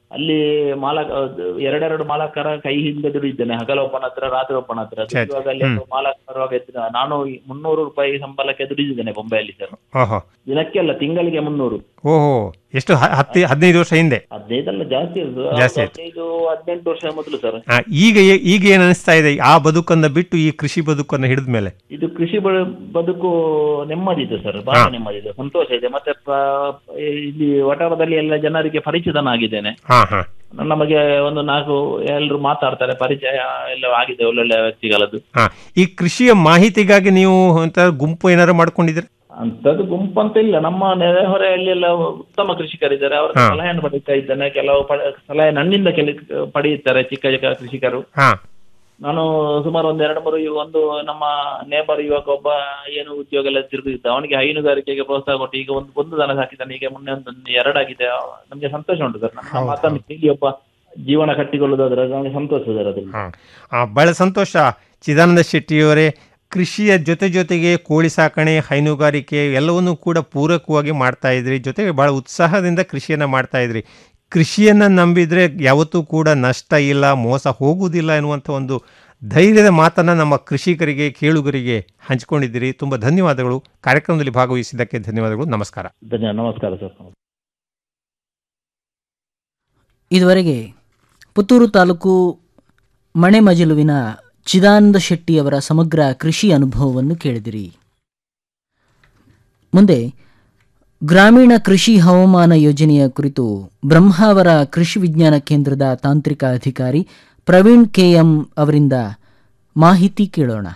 S4: ಅಲ್ಲಿ ಮಾಲಕ ಎರಡೆರಡು ಮಾಲಕರ ಕೈ ಹಿಂದೆ ದುಡಿದ್ದೇನೆ ಹಗಲ ಒಬ್ಬನ ಹತ್ರ ರಾತ್ರಿ ಒಬ್ಬನ ಹತ್ರ
S3: ಛೆ, ಛೆ.
S4: ದುಡಿಯುವಾಗ ಅಲ್ಲಿ
S3: ಹ್ಮ್.
S4: ಒಬ್ಬ ಮಾಲಕ ಬರುವಾಗ ಇದ್ದ- ನಾನು ಈ ಮುನ್ನೂರು ರೂಪಾಯಿ ಸಂಬಳಕ್ಕೆ ದುಡಿದಿದ್ದೇನೆ ಬೊಂಬೆಯಲ್ಲಿ ಸರ್
S3: ಓಹೋ
S4: ದಿನಕ್ಕೆ ಅಲ್ಲ ತಿಂಗಳಿಗೆ ಮುನ್ನೂರು
S3: ಓಹೋ ಎಷ್ಟು ಹ- ಹತ್ತಿ ಹದಿನೈದು ವರ್ಷ ಹಿಂದೆ
S4: ಹದಿನೈದಲ್ಲ ಜಾಸ್ತಿ ಇರುದು
S3: ಜಾಸ್ತಿ ಆಯ್ತು.
S4: ಹದಿನೈದು ಹದಿನೆಂಟು ವರ್ಷ ಮೊದಲು ಸರ್
S3: ಆ, ಈಗ ಏ- ಈಗ ಏನ್ ಅನಿಸ್ತಾ ಇದೆ ಆ ಬದುಕನ್ನ ಬಿಟ್ಟು ಈ ಕೃಷಿ ಬದುಕನ್ನು ಹಿಡಿದ ಮೇಲೆ
S4: ಇದು ಕೃಷಿ ಬ- ಬದುಕು ನೆಮ್ಮದಿ ಇದೆ ಸರ್ ಬಹಳ
S3: ಹಾ.
S4: ನೆಮ್ಮದಿ ಇದೆ ಸಂತೋಷ ಇದೆ ಮತ್ತೆ ಪ- ಇಲ್ಲಿ ವಠಾರದಲ್ಲಿ ಎಲ್ಲ ಜನರಿಗೆ ಪರಿಚಿತನಾಗಿದ್ದೇನೆ
S3: ಹಾ ಹಾ
S4: ನಮಗೆ ಒಂದು ನಾಲ್ಕು ಎಲ್ಲರೂ ಮಾತಾಡ್ತಾರೆ ಪರಿಚಯ ಎಲ್ಲ ಆಗಿದೆ ಒಳ್ಳೊಳ್ಳೆ ವ್ಯಕ್ತಿಗಳದ್ದು
S3: ಹಾ ಈ ಕೃಷಿಯ ಮಾಹಿತಿಗಾಗಿ ನೀವು ಅಂತ ಗುಂಪು ಏನಾದ್ರು ಮಾಡ್ಕೊಂಡಿದ್ರೆ
S4: ಅಂತದ್ದು ಗುಂಪು ಅಂತ ಇಲ್ಲ ನಮ್ಮ ನೆರೆಹೊರೆಯಲ್ಲಿ ಎಲ್ಲ ಉತ್ತಮ ಕೃಷಿಕರಿದ್ದಾರೆ ಅವರ
S3: ಹಾ.
S4: ಸಲಹೆಯನ್ನು ಪಡೀತಾ ಇದ್ದೇನೆ ಕೆಲವು ಪ- ಸಲಹೆ ನನ್ನಿಂದ ಕೆಲ ಪಡೆಯುತ್ತಾರೆ ಚಿಕ್ಕ ಚಿಕ್ಕ ಕೃಷಿಕರು
S3: ಹಾ
S4: ನಾನು ಸುಮಾರು ಒಂದು ಎರಡು ಮೂರು ಇವ- ಒಂದು ನಮ್ಮ ನೇಬರ್ ಯುವಕ ಒಬ್ಬ ಏನು ಉದ್ಯೋಗ ಎಲ್ಲ ತಿರುಗಿದ್ದ ಅವನಿಗೆ ಹೈನುಗಾರಿಕೆಗೆ ಪ್ರೋತ್ಸಾಹ ಕೊಟ್ಟು ಈಗ ಒಂದು ಒಂದು ದನ ಸಾಕಿದ್ದಾನೆ ಈಗ ಮೊನ್ನೆ ಒಂದು ಎರಡಾಗಿದೆ ನಮ್ಗೆ ಸಂತೋಷ ಉಂಟು ಸರ್ ನಮ್ಮ
S3: ಹೌದು,
S4: ಮಾತನ್ನು ಕೇಳಿ ಒಬ್ಬ ಜೀವನ ಕಟ್ಟಿಕೊಳ್ಳುವುದಾದ್ರೆ ನಮಗೆ ಸಂತೋಷ ಸರ್ ಅದ್ರಲ್ಲಿ
S3: ಹಾ ಆ, ಬಹಳ ಸಂತೋಷ ಚಿದಾನಂದ ಶೆಟ್ಟಿಯವರೇ ಕೃಷಿಯ ಜೊತೆ ಜೊತೆಗೆ ಕೋಳಿ ಸಾಕಣೆ ಹೈನುಗಾರಿಕೆ ಎಲ್ಲವನ್ನೂ ಕೂಡ ಪೂರಕವಾಗಿ ಮಾಡ್ತಾ ಇದ್ರಿ ಜೊತೆಗೆ ಬಹಳ ಉತ್ಸಾಹದಿಂದ ಕೃಷಿಯನ್ನ ಮಾಡ್ತಾ ಇದ್ರಿ ಕೃಷಿಯನ್ನ ನಂಬಿದ್ರೆ ಯಾವತ್ತೂ ಕೂಡ ನಷ್ಟ ಇಲ್ಲ ಮೋಸ ಹೋಗುವುದಿಲ್ಲ ಎನ್ನುವಂಥ ಒಂದು ಧೈರ್ಯದ ಮಾತನ್ನ ನಮ್ಮ ಕೃಷಿಕರಿಗೆ ಕೇಳುಗರಿಗೆ ಹಂಚಿಕೊಂಡಿದ್ದೀರಿ ತುಂಬ ಧನ್ಯವಾದಗಳು ಕಾರ್ಯಕ್ರಮದಲ್ಲಿ ಭಾಗವಹಿಸಿದ್ದಕ್ಕೆ ಧನ್ಯವಾದಗಳು ನಮಸ್ಕಾರ
S4: ಧನ್ಯ ನಮಸ್ಕಾರ ಸರ್
S1: ಇದುವರೆಗೆ ಪುತ್ತೂರು ತಾಲೂಕು ಮಣೆಮಜಲುವಿನ ಚಿದಾನಂದ ಶೆಟ್ಟಿಯವರ ಸಮಗ್ರ ಕೃಷಿ ಅನುಭವವನ್ನು ಕೇಳಿದಿರಿ ಮುಂದೆ ಗ್ರಾಮೀಣ ಕೃಷಿ ಹವಾಮಾನ ಯೋಜನೆಯ ಕುರಿತು ಬ್ರಹ್ಮಾವರ ಕೃಷಿ ವಿಜ್ಞಾನ ಕೇಂದ್ರದ ತಾಂತ್ರಿಕ ಅಧಿಕಾರಿ ಪ್ರವೀಣ್ ಕೆಎಂ ಅವರಿಂದ ಮಾಹಿತಿ ಕೇಳೋಣ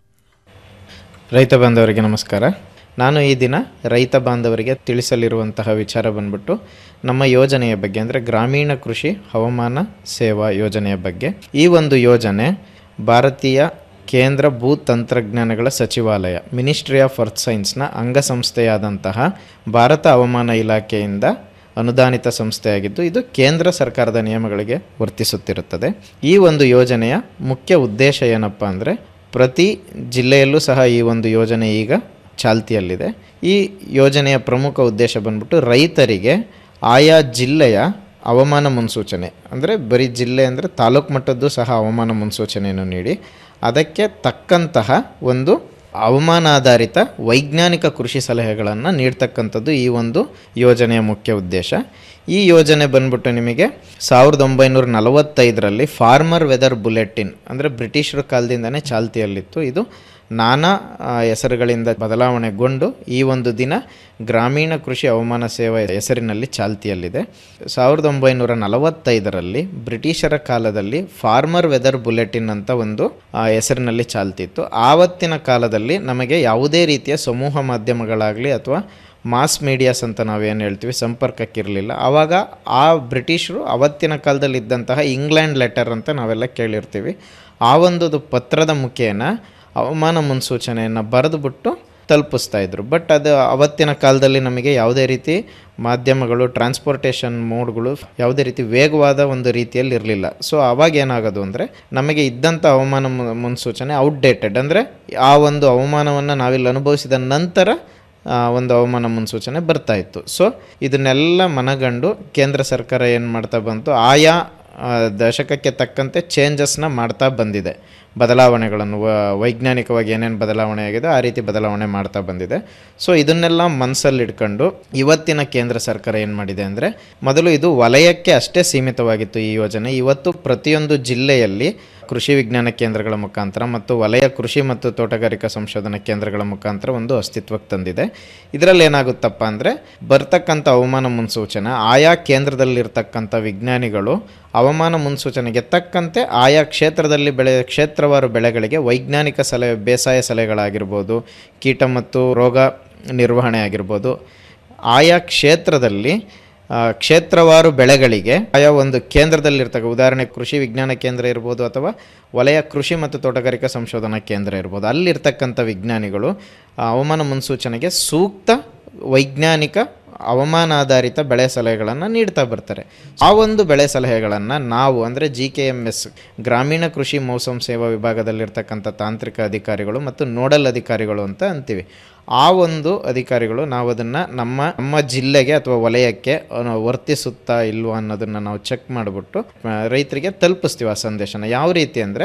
S5: ರೈತ ಬಾಂಧವರಿಗೆ ನಮಸ್ಕಾರ ನಾನು ಈ ದಿನ ರೈತ ಬಾಂಧವರಿಗೆ ತಿಳಿಸಲಿರುವಂತಹ ವಿಚಾರ ಬಂದ್ಬಿಟ್ಟು ನಮ್ಮ ಯೋಜನೆಯ ಬಗ್ಗೆ ಅಂದರೆ ಗ್ರಾಮೀಣ ಕೃಷಿ ಹವಾಮಾನ ಸೇವಾ ಯೋಜನೆಯ ಬಗ್ಗೆ ಈ ಒಂದು ಯೋಜನೆ ಭಾರತೀಯ ಕೇಂದ್ರ ಭೂ ತಂತ್ರಜ್ಞಾನಗಳ ಸಚಿವಾಲಯ ಮಿನಿಸ್ಟ್ರಿ ಆಫ್ ಅರ್ತ್ ಸೈನ್ಸ್ನ ಅಂಗಸಂಸ್ಥೆಯಾದಂತಹ ಭಾರತ ಹವಾಮಾನ ಇಲಾಖೆಯಿಂದ ಅನುದಾನಿತ ಸಂಸ್ಥೆಯಾಗಿದ್ದು ಇದು ಕೇಂದ್ರ ಸರ್ಕಾರದ ನಿಯಮಗಳಿಗೆ ವರ್ತಿಸುತ್ತಿರುತ್ತದೆ ಈ ಒಂದು ಯೋಜನೆಯ ಮುಖ್ಯ ಉದ್ದೇಶ ಏನಪ್ಪ ಅಂದರೆ ಪ್ರತಿ ಜಿಲ್ಲೆಯಲ್ಲೂ ಸಹ ಈ ಒಂದು ಯೋಜನೆ ಈಗ ಚಾಲ್ತಿಯಲ್ಲಿದೆ ಈ ಯೋಜನೆಯ ಪ್ರಮುಖ ಉದ್ದೇಶ ಬಂದ್ಬಿಟ್ಟು ರೈತರಿಗೆ ಆಯಾ ಜಿಲ್ಲೆಯ ಹವಾಮಾನ ಮುನ್ಸೂಚನೆ ಅಂದರೆ ಬರೀ ಜಿಲ್ಲೆ ಅಂದರೆ ತಾಲೂಕು ಮಟ್ಟದ್ದು ಸಹ ಹವಾಮಾನ ಮುನ್ಸೂಚನೆಯನ್ನು ನೀಡಿ ಅದಕ್ಕೆ ತಕ್ಕಂತಹ ಒಂದು ಹವಾಮಾನಾಧಾರಿತ ವೈಜ್ಞಾನಿಕ ಕೃಷಿ ಸಲಹೆಗಳನ್ನು ನೀಡ್ತಕ್ಕಂಥದ್ದು ಈ ಒಂದು ಯೋಜನೆಯ ಮುಖ್ಯ ಉದ್ದೇಶ ಈ ಯೋಜನೆ ಬಂದ್ಬಿಟ್ಟು ನಿಮಗೆ ಸಾವಿರದ ಒಂಬೈನೂರ ನಲವತ್ತೈದರಲ್ಲಿ ಫಾರ್ಮರ್ ವೆದರ್ ಬುಲೆಟಿನ್ ಅಂದರೆ ಬ್ರಿಟಿಷರ ಕಾಲದಿಂದನೇ ಚಾಲ್ತಿಯಲ್ಲಿತ್ತು ಇದು ನಾನಾ ಆ, ಹೆಸರುಗಳಿಂದ ಬದಲಾವಣೆಗೊಂಡು ಈ ಒಂದು ದಿನ ಗ್ರಾಮೀಣ ಕೃಷಿ ಹವಾಮಾನ ಸೇವೆ ಹೆಸರಿನಲ್ಲಿ ಚಾಲ್ತಿಯಲ್ಲಿದೆ ಸಾವಿರದ ಒಂಬೈನೂರ ನಲವತ್ತೈದರಲ್ಲಿ ಬ್ರಿಟಿಷರ ಕಾಲದಲ್ಲಿ ಫಾರ್ಮರ್ ವೆದರ್ ಬುಲೆಟಿನ್ ಅಂತ ಒಂದು ಆ, ಹೆಸರಿನಲ್ಲಿ ಚಾಲ್ತಿ ಇತ್ತು ಆವತ್ತಿನ ಕಾಲದಲ್ಲಿ ನಮಗೆ ಯಾವುದೇ ರೀತಿಯ ಸಮೂಹ ಮಾಧ್ಯಮಗಳಾಗಲಿ ಅಥವಾ ಮಾಸ್ ಮೀಡಿಯಾಸ್ ಅಂತ ನಾವೇನು ಹೇಳ್ತೀವಿ ಸಂಪರ್ಕಕ್ಕಿರಲಿಲ್ಲ ಆವಾಗ ಆ ಬ್ರಿಟಿಷರು ಅವತ್ತಿನ ಕಾಲದಲ್ಲಿ ಇದ್ದಂತಹ ಇಂಗ್ಲೆಂಡ್ ಲೆಟರ್ ಅಂತ ನಾವೆಲ್ಲ ಕೇಳಿರ್ತೀವಿ ಆ ಒಂದು ಪತ್ರದ ಮುಖೇನ ಹವಾಮಾನ ಮುನ್ಸೂಚನೆಯನ್ನು ಬರೆದುಬಿಟ್ಟು ತಲುಪಿಸ್ತಾ ಇದ್ರು ಬಟ್ ಅದು ಅವತ್ತಿನ ಕಾಲದಲ್ಲಿ ನಮಗೆ ಯಾವುದೇ ರೀತಿ ಮಾಧ್ಯಮಗಳು ಟ್ರಾನ್ಸ್ಪೋರ್ಟೇಷನ್ ಮೋಡ್ಗಳು ಯಾವುದೇ ರೀತಿ ವೇಗವಾದ ಒಂದು ರೀತಿಯಲ್ಲಿ ಇರಲಿಲ್ಲ ಸೊ ಅವಾಗ ಏನಾಗೋದು ಅಂದರೆ ನಮಗೆ ಇದ್ದಂಥ ಹವಾಮಾನ ಮು- ಮುನ್ಸೂಚನೆ ಔಟ್ಡೇಟೆಡ್ ಅಂದರೆ ಆ ಒಂದು ಹವಾಮಾನವನ್ನು ನಾವಿಲ್ಲಿ ಅನುಭವಿಸಿದ ನಂತರ ಆ, ಒಂದು ಹವಾಮಾನ ಮುನ್ಸೂಚನೆ ಬರ್ತಾ ಇತ್ತು ಸೊ ಇದನ್ನೆಲ್ಲ ಮನಗಂಡು ಕೇಂದ್ರ ಸರ್ಕಾರ ಏನು ಮಾಡ್ತಾ ಬಂತು ಆಯಾ ಆ, ದಶಕಕ್ಕೆ ತಕ್ಕಂತೆ ಚೇಂಜಸ್ನ ಮಾಡ್ತಾ ಬಂದಿದೆ ಬದಲಾವಣೆಗಳನ್ನು ವ- ವೈಜ್ಞಾನಿಕವಾಗಿ ಏನೇನು ಬದಲಾವಣೆ ಆಗಿದೆ ಆ ರೀತಿ ಬದಲಾವಣೆ ಮಾಡ್ತಾ ಬಂದಿದೆ ಸೊ ಇದನ್ನೆಲ್ಲ ಮನಸ್ಸಲ್ಲಿ ಇಟ್ಕೊಂಡು ಇವತ್ತಿನ ಕೇಂದ್ರ ಸರ್ಕಾರ ಏನು ಮಾಡಿದೆ ಅಂದರೆ ಮೊದಲು ಇದು ವಲಯಕ್ಕೆ ಅಷ್ಟೇ ಸೀಮಿತವಾಗಿತ್ತು ಈ ಯೋಜನೆ ಇವತ್ತು ಪ್ರತಿಯೊಂದು ಜಿಲ್ಲೆಯಲ್ಲಿ ಕೃಷಿ ವಿಜ್ಞಾನ ಕೇಂದ್ರಗಳ ಮುಖಾಂತರ ಮತ್ತು ವಲಯ ಕೃಷಿ ಮತ್ತು ತೋಟಗಾರಿಕಾ ಸಂಶೋಧನಾ ಕೇಂದ್ರಗಳ ಮುಖಾಂತರ ಒಂದು ಅಸ್ತಿತ್ವಕ್ಕೆ ತಂದಿದೆ ಇದರಲ್ಲಿ ಏನಾಗುತ್ತಪ್ಪ ಅಂದರೆ ಬರ್ತಕ್ಕಂಥ ಹವಾಮಾನ ಮುನ್ಸೂಚನೆ ಆಯಾ ಕೇಂದ್ರದಲ್ಲಿರ್ತಕ್ಕಂಥ ವಿಜ್ಞಾನಿಗಳು ಹವಾಮಾನ ಮುನ್ಸೂಚನೆಗೆ ತಕ್ಕಂತೆ ಆಯಾ ಕ್ಷೇತ್ರದಲ್ಲಿ ಬೆಳೆ ಕ್ಷೇತ್ರವಾರು ಬೆಳೆಗಳಿಗೆ ವೈಜ್ಞಾನಿಕ ಸಲಹೆ ಬೇಸಾಯ ಸಲಹೆಗಳಾಗಿರ್ಬೋದು ಕೀಟ ಮತ್ತು ರೋಗ ನಿರ್ವಹಣೆ ಆಗಿರ್ಬೋದು ಆಯಾ ಕ್ಷೇತ್ರದಲ್ಲಿ ಆ, ಕ್ಷೇತ್ರವಾರು ಬೆಳೆಗಳಿಗೆ ಆಯಾ ಒಂದು ಕೇಂದ್ರದಲ್ಲಿರ್ತಕ್ಕ ಉದಾಹರಣೆ ಕೃಷಿ ವಿಜ್ಞಾನ ಕೇಂದ್ರ ಇರ್ಬೋದು ಅಥವಾ ವಲಯ ಕೃಷಿ ಮತ್ತು ತೋಟಗಾರಿಕಾ ಸಂಶೋಧನಾ ಕೇಂದ್ರ ಇರ್ಬೋದು ಅಲ್ಲಿರ್ತಕ್ಕಂಥ ವಿಜ್ಞಾನಿಗಳು ಆ, ಹವಾಮಾನ ಮುನ್ಸೂಚನೆಗೆ ಸೂಕ್ತ ವೈಜ್ಞಾನಿಕ ಹವಾಮಾನಾಧಾರಿತ ಬೆಳೆ ಸಲಹೆಗಳನ್ನು ನೀಡ್ತಾ ಬರ್ತಾರೆ ಆ ಒಂದು ಬೆಳೆ ಸಲಹೆಗಳನ್ನು ನಾವು ಅಂದರೆ ಜಿ ಕೆ ಎಮ್ ಎಸ್ ಗ್ರಾಮೀಣ ಕೃಷಿ ಮೌಸಮ್ ಸೇವಾ ವಿಭಾಗದಲ್ಲಿರ್ತಕ್ಕಂಥ ತಾಂತ್ರಿಕ ಅಧಿಕಾರಿಗಳು ಮತ್ತು ನೋಡಲ್ ಅಧಿಕಾರಿಗಳು ಅಂತ ಅಂತೀವಿ ಆ ಒಂದು ಅಧಿಕಾರಿಗಳು ನಾವು ಅದನ್ನು ನಮ್ಮ ನಮ್ಮ ಜಿಲ್ಲೆಗೆ ಅಥವಾ ವಲಯಕ್ಕೆ ಅಹ್, ವರ್ತಿಸುತ್ತಾ ಇಲ್ವಾ ಅನ್ನೋದನ್ನು ನಾವು ಚೆಕ್ ಮಾಡಿಬಿಟ್ಟು ಆ, ರೈತರಿಗೆ ತಲುಪಿಸ್ತೀವಿ ಆ ಸಂದೇಶನ ಯಾವ ರೀತಿ ಅಂದರೆ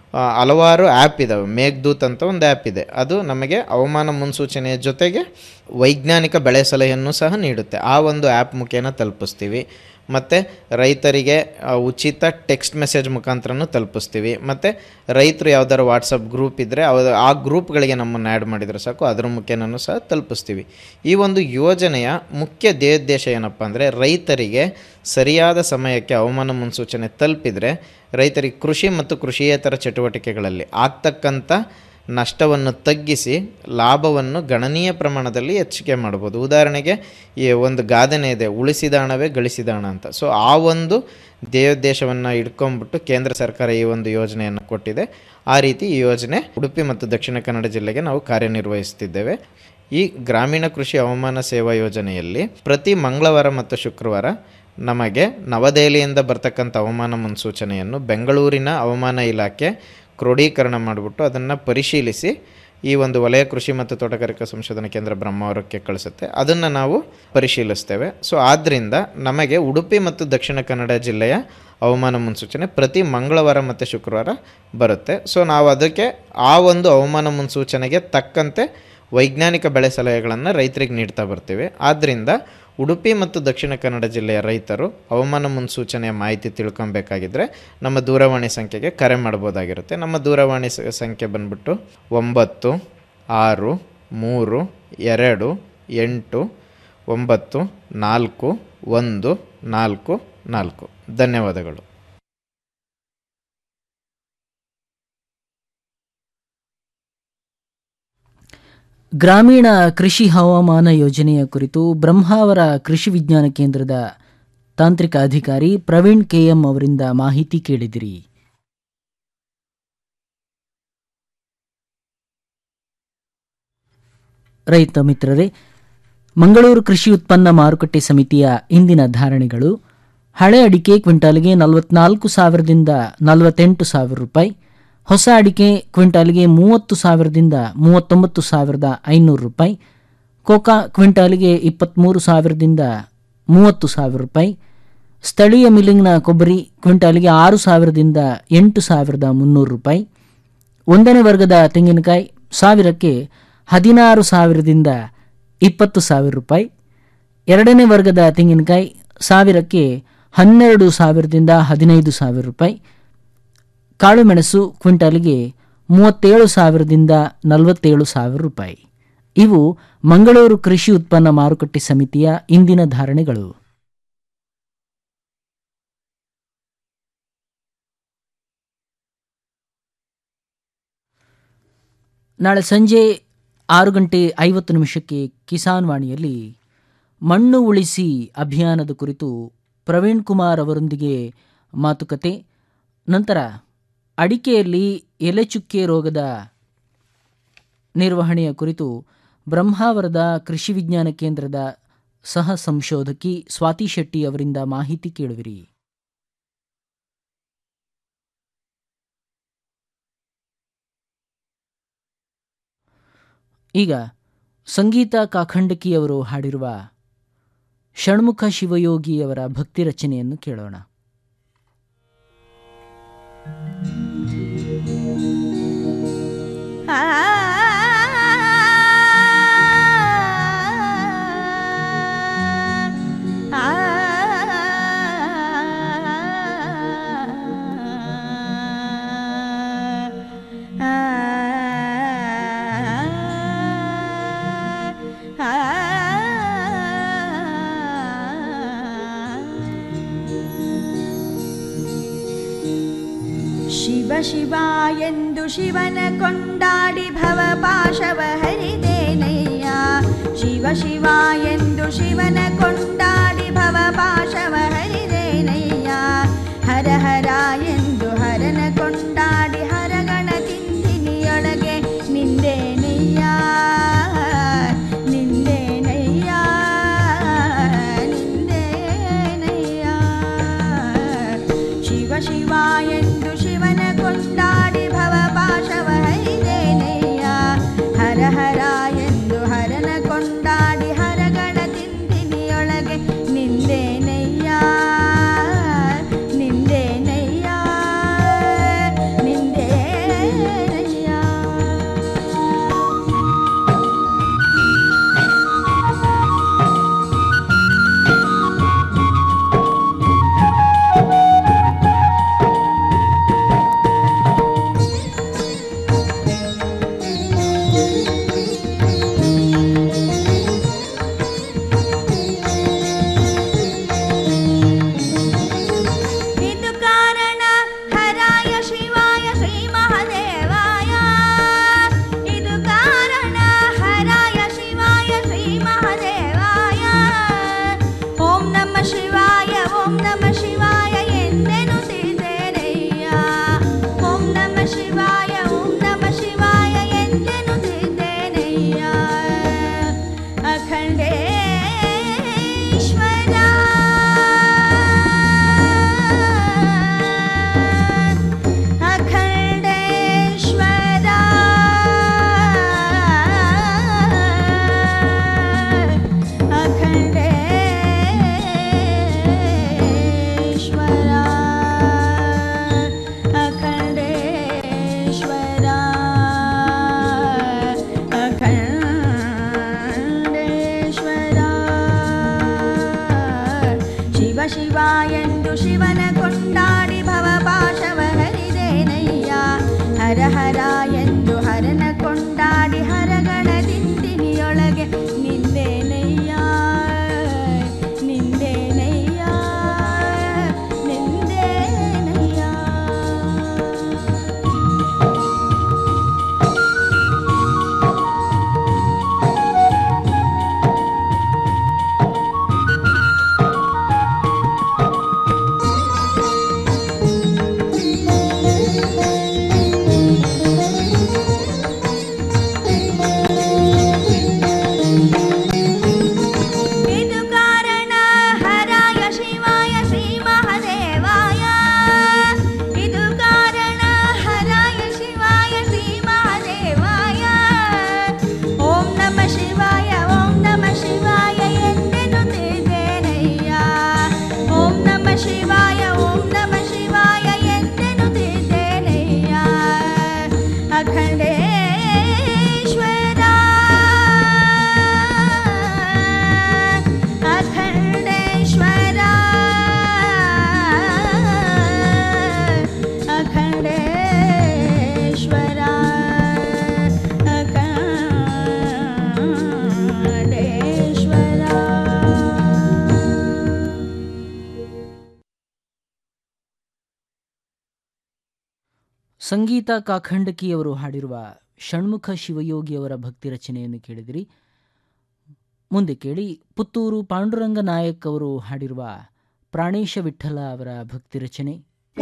S5: ಹಲವಾರು ಆ್ಯಪ್ ಇದ್ದಾವೆ ಮೇಘದೂತ್ ಅಂತ ಒಂದು ಆ್ಯಪ್ ಇದೆ ಅದು ನಮಗೆ ಹವಾಮಾನ ಮುನ್ಸೂಚನೆಯ ಜೊತೆಗೆ ವೈಜ್ಞಾನಿಕ ಬೆಳೆ ಸಲಹೆಯನ್ನು ಸಹ ನೀಡುತ್ತೆ ಆ ಒಂದು ಆ್ಯಪ್ ಮುಖೇನ ತಲುಪಿಸ್ತೀವಿ ಮತ್ತು ರೈತರಿಗೆ ಆ, ಉಚಿತ ಟೆಕ್ಸ್ಟ್ ಮೆಸೇಜ್ ಮುಖಾಂತರನೂ ತಲುಪಿಸ್ತೀವಿ ಮತ್ತು ರೈತರು ಯಾವ್ದಾರು ವಾಟ್ಸಪ್ ಗ್ರೂಪ್ ಇದ್ದರೆ ಅವ ಆ ಗ್ರೂಪ್ಗಳಿಗೆ ನಮ್ಮನ್ನು ಆ್ಯಡ್ ಮಾಡಿದರೆ ಸಾಕು ಅದ್ರ ಮುಖೇನೂ ಸಹ ತಲುಪಿಸ್ತೀವಿ ಈ ಒಂದು ಯೋಜನೆಯ ಮುಖ್ಯ ಧ್ಯೇಯೋದ್ದೇಶ ಏನಪ್ಪ ಅಂದರೆ ರೈತರಿಗೆ ಸರಿಯಾದ ಸಮಯಕ್ಕೆ ಹವಾಮಾನ ಮುನ್ಸೂಚನೆ ತಲುಪಿದರೆ ರೈತರಿಗೆ ಕೃಷಿ ಮತ್ತು ಕೃಷಿಯೇತರ ಚಟುವಟಿಕೆಗಳಲ್ಲಿ ಆಗ್ತಕ್ಕಂಥ ನಷ್ಟವನ್ನು ತಗ್ಗಿಸಿ ಲಾಭವನ್ನು ಗಣನೀಯ ಪ್ರಮಾಣದಲ್ಲಿ ಹೆಚ್ಚಿಗೆ ಮಾಡ್ಬೋದು ಉದಾಹರಣೆಗೆ ಈ ಒಂದು ಗಾದೆನೇ ಇದೆ ಉಳಿಸಿದ ಹಣವೇ ಗಳಿಸಿದ ಹಣ ಅಂತ ಸೊ ಆ ಒಂದು ಧ್ಯೇಯೋದ್ದೇಶವನ್ನು ಇಟ್ಕೊಂಡ್ಬಿಟ್ಟು ಕೇಂದ್ರ ಸರ್ಕಾರ ಈ ಒಂದು ಯೋಜನೆಯನ್ನು ಕೊಟ್ಟಿದೆ ಆ ರೀತಿ ಈ ಯೋಜನೆ ಉಡುಪಿ ಮತ್ತು ದಕ್ಷಿಣ ಕನ್ನಡ ಜಿಲ್ಲೆಗೆ ನಾವು ಕಾರ್ಯನಿರ್ವಹಿಸುತ್ತಿದ್ದೇವೆ ಈ ಗ್ರಾಮೀಣ ಕೃಷಿ ಹವಾಮಾನ ಸೇವಾ ಯೋಜನೆಯಲ್ಲಿ ಪ್ರತಿ ಮಂಗಳವಾರ ಮತ್ತು ಶುಕ್ರವಾರ ನಮಗೆ ನವದೆಹಲಿಯಿಂದ ಬರ್ತಕ್ಕಂಥ ಹವಾಮಾನ ಮುನ್ಸೂಚನೆಯನ್ನು ಬೆಂಗಳೂರಿನ ಹವಾಮಾನ ಇಲಾಖೆ ಕ್ರೋಢೀಕರಣ ಮಾಡಿಬಿಟ್ಟು ಅದನ್ನು ಪರಿಶೀಲಿಸಿ ಈ ಒಂದು ವಲಯ ಕೃಷಿ ಮತ್ತು ತೋಟಗಾರಿಕಾ ಸಂಶೋಧನಾ ಕೇಂದ್ರ ಬ್ರಹ್ಮಾವರಕ್ಕೆ ಕಳಿಸುತ್ತೆ ಅದನ್ನು ನಾವು ಪರಿಶೀಲಿಸ್ತೇವೆ ಸೊ ಆದ್ದರಿಂದ ನಮಗೆ ಉಡುಪಿ ಮತ್ತು ದಕ್ಷಿಣ ಕನ್ನಡ ಜಿಲ್ಲೆಯ ಹವಾಮಾನ ಮುನ್ಸೂಚನೆ ಪ್ರತಿ ಮಂಗಳವಾರ ಮತ್ತು ಶುಕ್ರವಾರ ಬರುತ್ತೆ ಸೊ ನಾವು ಅದಕ್ಕೆ ಆ ಒಂದು ಹವಾಮಾನ ಮುನ್ಸೂಚನೆಗೆ ತಕ್ಕಂತೆ ವೈಜ್ಞಾನಿಕ ಬೆಳೆ ಸಲಹೆಗಳನ್ನು ರೈತರಿಗೆ ನೀಡ್ತಾ ಬರ್ತೀವಿ ಆದ್ದರಿಂದ ಉಡುಪಿ ಮತ್ತು ದಕ್ಷಿಣ ಕನ್ನಡ ಜಿಲ್ಲೆಯ ರೈತರು ಹವಾಮಾನ ಮುನ್ಸೂಚನೆಯ ಮಾಹಿತಿ ತಿಳ್ಕೊಬೇಕಾಗಿದ್ದರೆ ನಮ್ಮ ದೂರವಾಣಿ ಸಂಖ್ಯೆಗೆ ಕರೆ ಮಾಡ್ಬೋದಾಗಿರುತ್ತೆ ನಮ್ಮ ದೂರವಾಣಿ ಸ- ಸಂಖ್ಯೆ ಬಂದ್ಬಿಟ್ಟು ಒಂಬತ್ತು ಆರು ಮೂರು ಎರಡು ಎಂಟು ಒಂಬತ್ತು ನಾಲ್ಕು ಒಂದು ನಾಲ್ಕು ನಾಲ್ಕು ಧನ್ಯವಾದಗಳು
S1: ಗ್ರಾಮೀಣ ಕೃಷಿ ಹವಾಮಾನ ಯೋಜನೆಯ ಕುರಿತು ಬ್ರಹ್ಮಾವರ ಕೃಷಿ ವಿಜ್ಞಾನ ಕೇಂದ್ರದ ತಾಂತ್ರಿಕ ಅಧಿಕಾರಿ ಪ್ರವೀಣ್ ಕೆಎಂ ಅವರಿಂದ ಮಾಹಿತಿ ಕೇಳಿದಿರಿ ರೈತ ಮಿತ್ರರೇ ಮಂಗಳೂರು ಕೃಷಿ ಉತ್ಪನ್ನ ಮಾರುಕಟ್ಟೆ ಸಮಿತಿಯ ಇಂದಿನ ಧಾರಣೆಗಳು ಹಳೆ ಅಡಿಕೆ ಕ್ವಿಂಟಾಲ್ಗೆ ನಲವತ್ನಾಲ್ಕು ಸಾವಿರದಿಂದ ನಲವತ್ತೆಂಟು ಸಾವಿರ ರೂಪಾಯಿ ಹೊಸ ಅಡಿಕೆ ಕ್ವಿಂಟಾಲ್ಗೆ ಮೂವತ್ತು ಸಾವಿರದಿಂದ ಮೂವತ್ತೊಂಬತ್ತು ಸಾವಿರದ ಐನೂರು ರೂಪಾಯಿ ಕೋಕಾ ಕ್ವಿಂಟಾಲ್ಗೆ ಇಪ್ಪತ್ತ್ಮೂರು ಸಾವಿರದಿಂದ ಮೂವತ್ತು ಸಾವಿರ ರೂಪಾಯಿ ಸ್ಥಳೀಯ ಮಿಲ್ಲಿಂಗ್ನ ಕೊಬ್ಬರಿ ಕ್ವಿಂಟಾಲ್ಗೆ ಆರು ಸಾವಿರದಿಂದ ಎಂಟು ಸಾವಿರದ ಮುನ್ನೂರು ರೂಪಾಯಿ ಒಂದನೇ ವರ್ಗದ ತೆಂಗಿನಕಾಯಿ ಸಾವಿರಕ್ಕೆ ಹದಿನಾರು ಸಾವಿರದಿಂದ ಇಪ್ಪತ್ತು ಸಾವಿರ ರೂಪಾಯಿ ಎರಡನೇ ವರ್ಗದ ತೆಂಗಿನಕಾಯಿ ಸಾವಿರಕ್ಕೆ ಹನ್ನೆರಡು ಸಾವಿರದಿಂದ ಹದಿನೈದು ಸಾವಿರ ರೂಪಾಯಿ ಕಾಳುಮೆಣಸು ಕ್ವಿಂಟಾಲಿಗೆ ಮೂವತ್ತೇಳು ಸಾವಿರದಿಂದ ನಲವತ್ತೇಳು ಸಾವಿರ ರೂಪಾಯಿ ಇವು ಮಂಗಳೂರು ಕೃಷಿ ಉತ್ಪನ್ನ ಮಾರುಕಟ್ಟೆ ಸಮಿತಿಯ ಇಂದಿನ ಧಾರಣೆಗಳು ನಾಳೆ ಸಂಜೆ ಆರು ಗಂಟೆ ಐವತ್ತು ನಿಮಿಷಕ್ಕೆ ಕಿಸಾನ್ ವಾಣಿಯಲ್ಲಿ ಮಣ್ಣು ಉಳಿಸಿ ಅಭಿಯಾನದ ಕುರಿತು ಪ್ರವೀಣ್ ಕುಮಾರ್ ಅವರೊಂದಿಗೆ ಮಾತುಕತೆ ನಂತರ ಅಡಿಕೆಯಲ್ಲಿ ಎಲೆಚುಕ್ಕೆ ರೋಗದ ನಿರ್ವಹಣೆಯ ಕುರಿತು ಬ್ರಹ್ಮಾವರದ ಕೃಷಿ ವಿಜ್ಞಾನ ಕೇಂದ್ರದ ಸಹ ಸಂಶೋಧಕಿ ಸ್ವಾತಿ ಶೆಟ್ಟಿ ಅವರಿಂದ ಮಾಹಿತಿ ಕೇಳುವಿರಿ ಈಗ ಸಂಗೀತ ಕಾಖಂಡಕಿಯವರು ಹಾಡಿರುವ ಷಣ್ಮುಖ ಶಿವಯೋಗಿಯವರ ಭಕ್ತಿ ರಚನೆಯನ್ನು ಕೇಳೋಣ
S6: ಶಿವ ಶಿವ ಎಂದು ಶಿವನ ಕೊಂಡಾಡಿ ಭವಪಾಶವ ಹರಿದೇನಯ್ಯ ಶಿವ ಶಿವ ಎಂದು ಶಿವನ ಕೊಂಡಾಡಿ ಭವಪಾಶವ ಹರಿದೇನಯ್ಯ ಹರ ಹರ ಎಂದು ಹರನ ಕೊಂಡಾಡಿ ಹರಗಣ ತಿಂದಿನಿಯೊಳಗೆ ನಿಂದೇನಯ್ಯ ನಿಂದೇನಯ್ಯ ಶಿವನ ಕೊಂಡಾಡಿ ಭವಪಾಶವ ಹರಿದೇನಯ್ಯ ಹರ ಹರ ಎಂದು ಹರನ ಕೊಂಡಾಡಿ ಹರಗಳ ದಿಂಡಿನಿಯೊಳಗೆ ನಿಂದೇನಯ್ಯ ನಿಂದೇನಯ್ಯ ನಿಂದೇನಯ್ಯ ಇದು ಕಾರಣ ಹರಾಯ ಶಿವಾಯ ಶ್ರೀ ಮಹದೇವಾಯ ಇದು ಕಾರಣ ಹರಾಯ ಶಿವಾಯ ಶ್ರೀ ಮಹದೇವಾಯ ಓಂ ನಮ ಶಿವಾಯ ಓಂ ನಮ ಶಿವಾಯ ಎಂದೆನುತ್ತಿದ್ದೇನಯ್ಯ ಓಂ ನಮ ಶಿವಾಯ ಓಂ ನಮ ಶಿವಾಯ ಎಂದೆನುತ್ತಿದ್ದೇನಯ್ಯ ಅಖಂಡೇಶ್ವರ ಅಖಂಡೇಶ್ವರ ಅಖಂಡೇಶ್ವರ ಅಖಂಡೇಶ್ವರ
S1: ಸಂಗೀತ ಕಾಖಂಡಕಿಯವರು ಹಾಡಿರುವ ಷಣ್ಮುಖ ಶಿವಯೋಗಿಯವರ ಭಕ್ತಿ ರಚನೆಯನ್ನು ಕೇಳಿದಿರಿ ಮುಂದೆ ಕೇಳಿ ಪುತ್ತೂರು ಪಾಂಡುರಂಗ ನಾಯಕ್ ಅವರು ಹಾಡಿರುವ ಪ್ರಾಣೇಶ ವಿಠಲ ಅವರ ಭಕ್ತಿ ರಚನೆ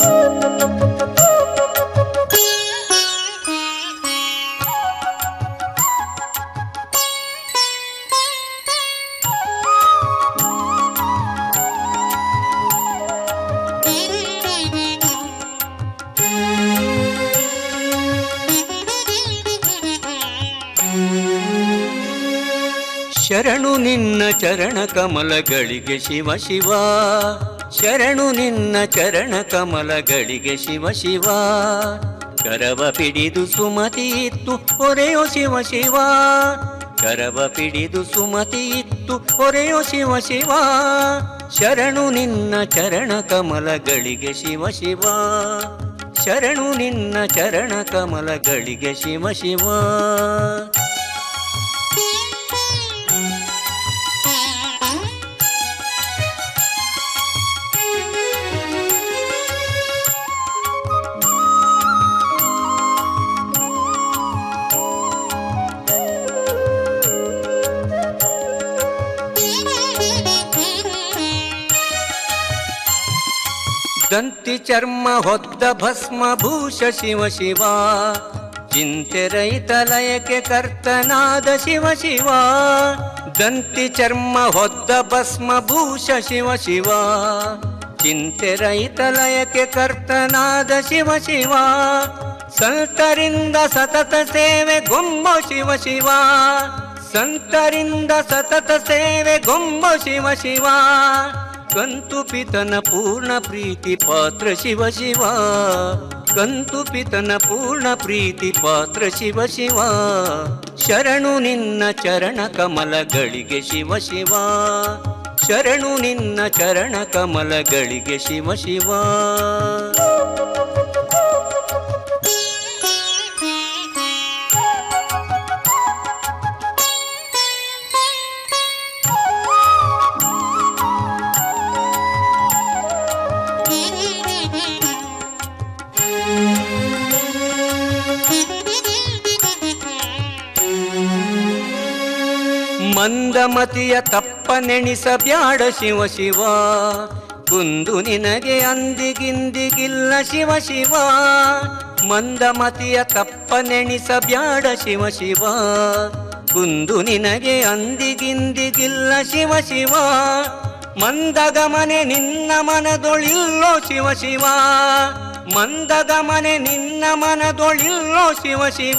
S7: ಶರಣು ನಿನ್ನ ಚರಣ ಕಮಲಗಳಿಗೆ ಶಿವ ಶಿವ ಶರಣು ನಿನ್ನ ಚರಣ ಕಮಲಗಳಿಗೆ ಶಿವ ಶಿವ ಕರವ ಪಿಡಿದು ಸುಮತಿ ಇತ್ತು ಹೊರೆಯೋ ಶಿವ ಶಿವ ಕರವ ಪಿಡಿದು ಸುಮತಿ ಇತ್ತು ಹೊರೆಯೋ ಶಿವ ಶಿವ ಶರಣು ನಿನ್ನ ಚರಣ ಕಮಲಗಳಿಗೆ ಶಿವ ಶಿವ ಶರಣು ನಿನ್ನ ಚರಣ ಕಮಲಗಳಿಗೆ ಶಿವ ಶಿವ ದಂತಿ ಚರ್ಮ ಹೊದ್ದ ಭಸ್ಮ ಭೂಷ ಶಿವ ಶಿವ ಚಿಂತೆ ರೈತ ಲಯಕ್ಕೆ ಕರ್ತನಾದ ಶಿವ ಶಿವ ದಂತಿ ಚರ್ಮ ಹೊದ್ದ ಭಸ್ಮ ಭೂಷ ಶಿವ ಶಿವ ಚಿಂತೆ ರೈತ ಲಯಕ್ಕೆ ಕರ್ತನಾದ ಶಿವ ಶಿವ ಸಂತರಿಂದ ಸತತ ಸೇವೆ ಗೊಂಬೋ ಶಿವ ಶಿವ ಸಂತರಿಂದ ಸತತ ಸೇವೆ ಗೊಂಬೋ ಶಿವ ಶಿವ ಕಂತು ಪಿತನ ಪೂರ್ಣ ಪ್ರೀತಿ ಪಾತ್ರ ಶಿವ ಶಿವ ಕಂತು ಪಿತನ ಪೂರ್ಣ ಪ್ರೀತಿ ಪಾತ್ರ ಶಿವ ಶಿವ ಶರಣು ನಿನ್ನ ಚರಣ ಕಮಲಗಳಿಗೆ ಶಿವ ಶಿವ ಶರಣು ನಿನ್ನ ಚರಣ ಕಮಲಗಳಿಗೆ ಶಿವ ಶಿವ ಮಂದಮತಿಯ ತಪ್ಪ ನೆಣಿಸಬ್ಯಾಡ ಶಿವ ಶಿವ ಕುಂದು ನಿನಗೆ ಅಂದಿಗಿಂದಿಗಿಲ್ಲ ಶಿವ ಶಿವ ಮಂದಮತಿಯ ತಪ್ಪ ನೆಣಿಸಬ್ಯಾಡ ಶಿವ ಶಿವ ಕುಂದು ನಿನಗೆ ಅಂದಿಗಿಂದಿಗಿಲ್ಲ ಶಿವ ಶಿವ ಮಂದಗಮನೆ ನಿನ್ನ ಮನದೊಳಿಲ್ಲೋ ಶಿವ ಶಿವ ಮಂದಗಮನೆ ನಿನ್ನ ಮನದೊಳಿಲ್ಲೋ ಶಿವ ಶಿವ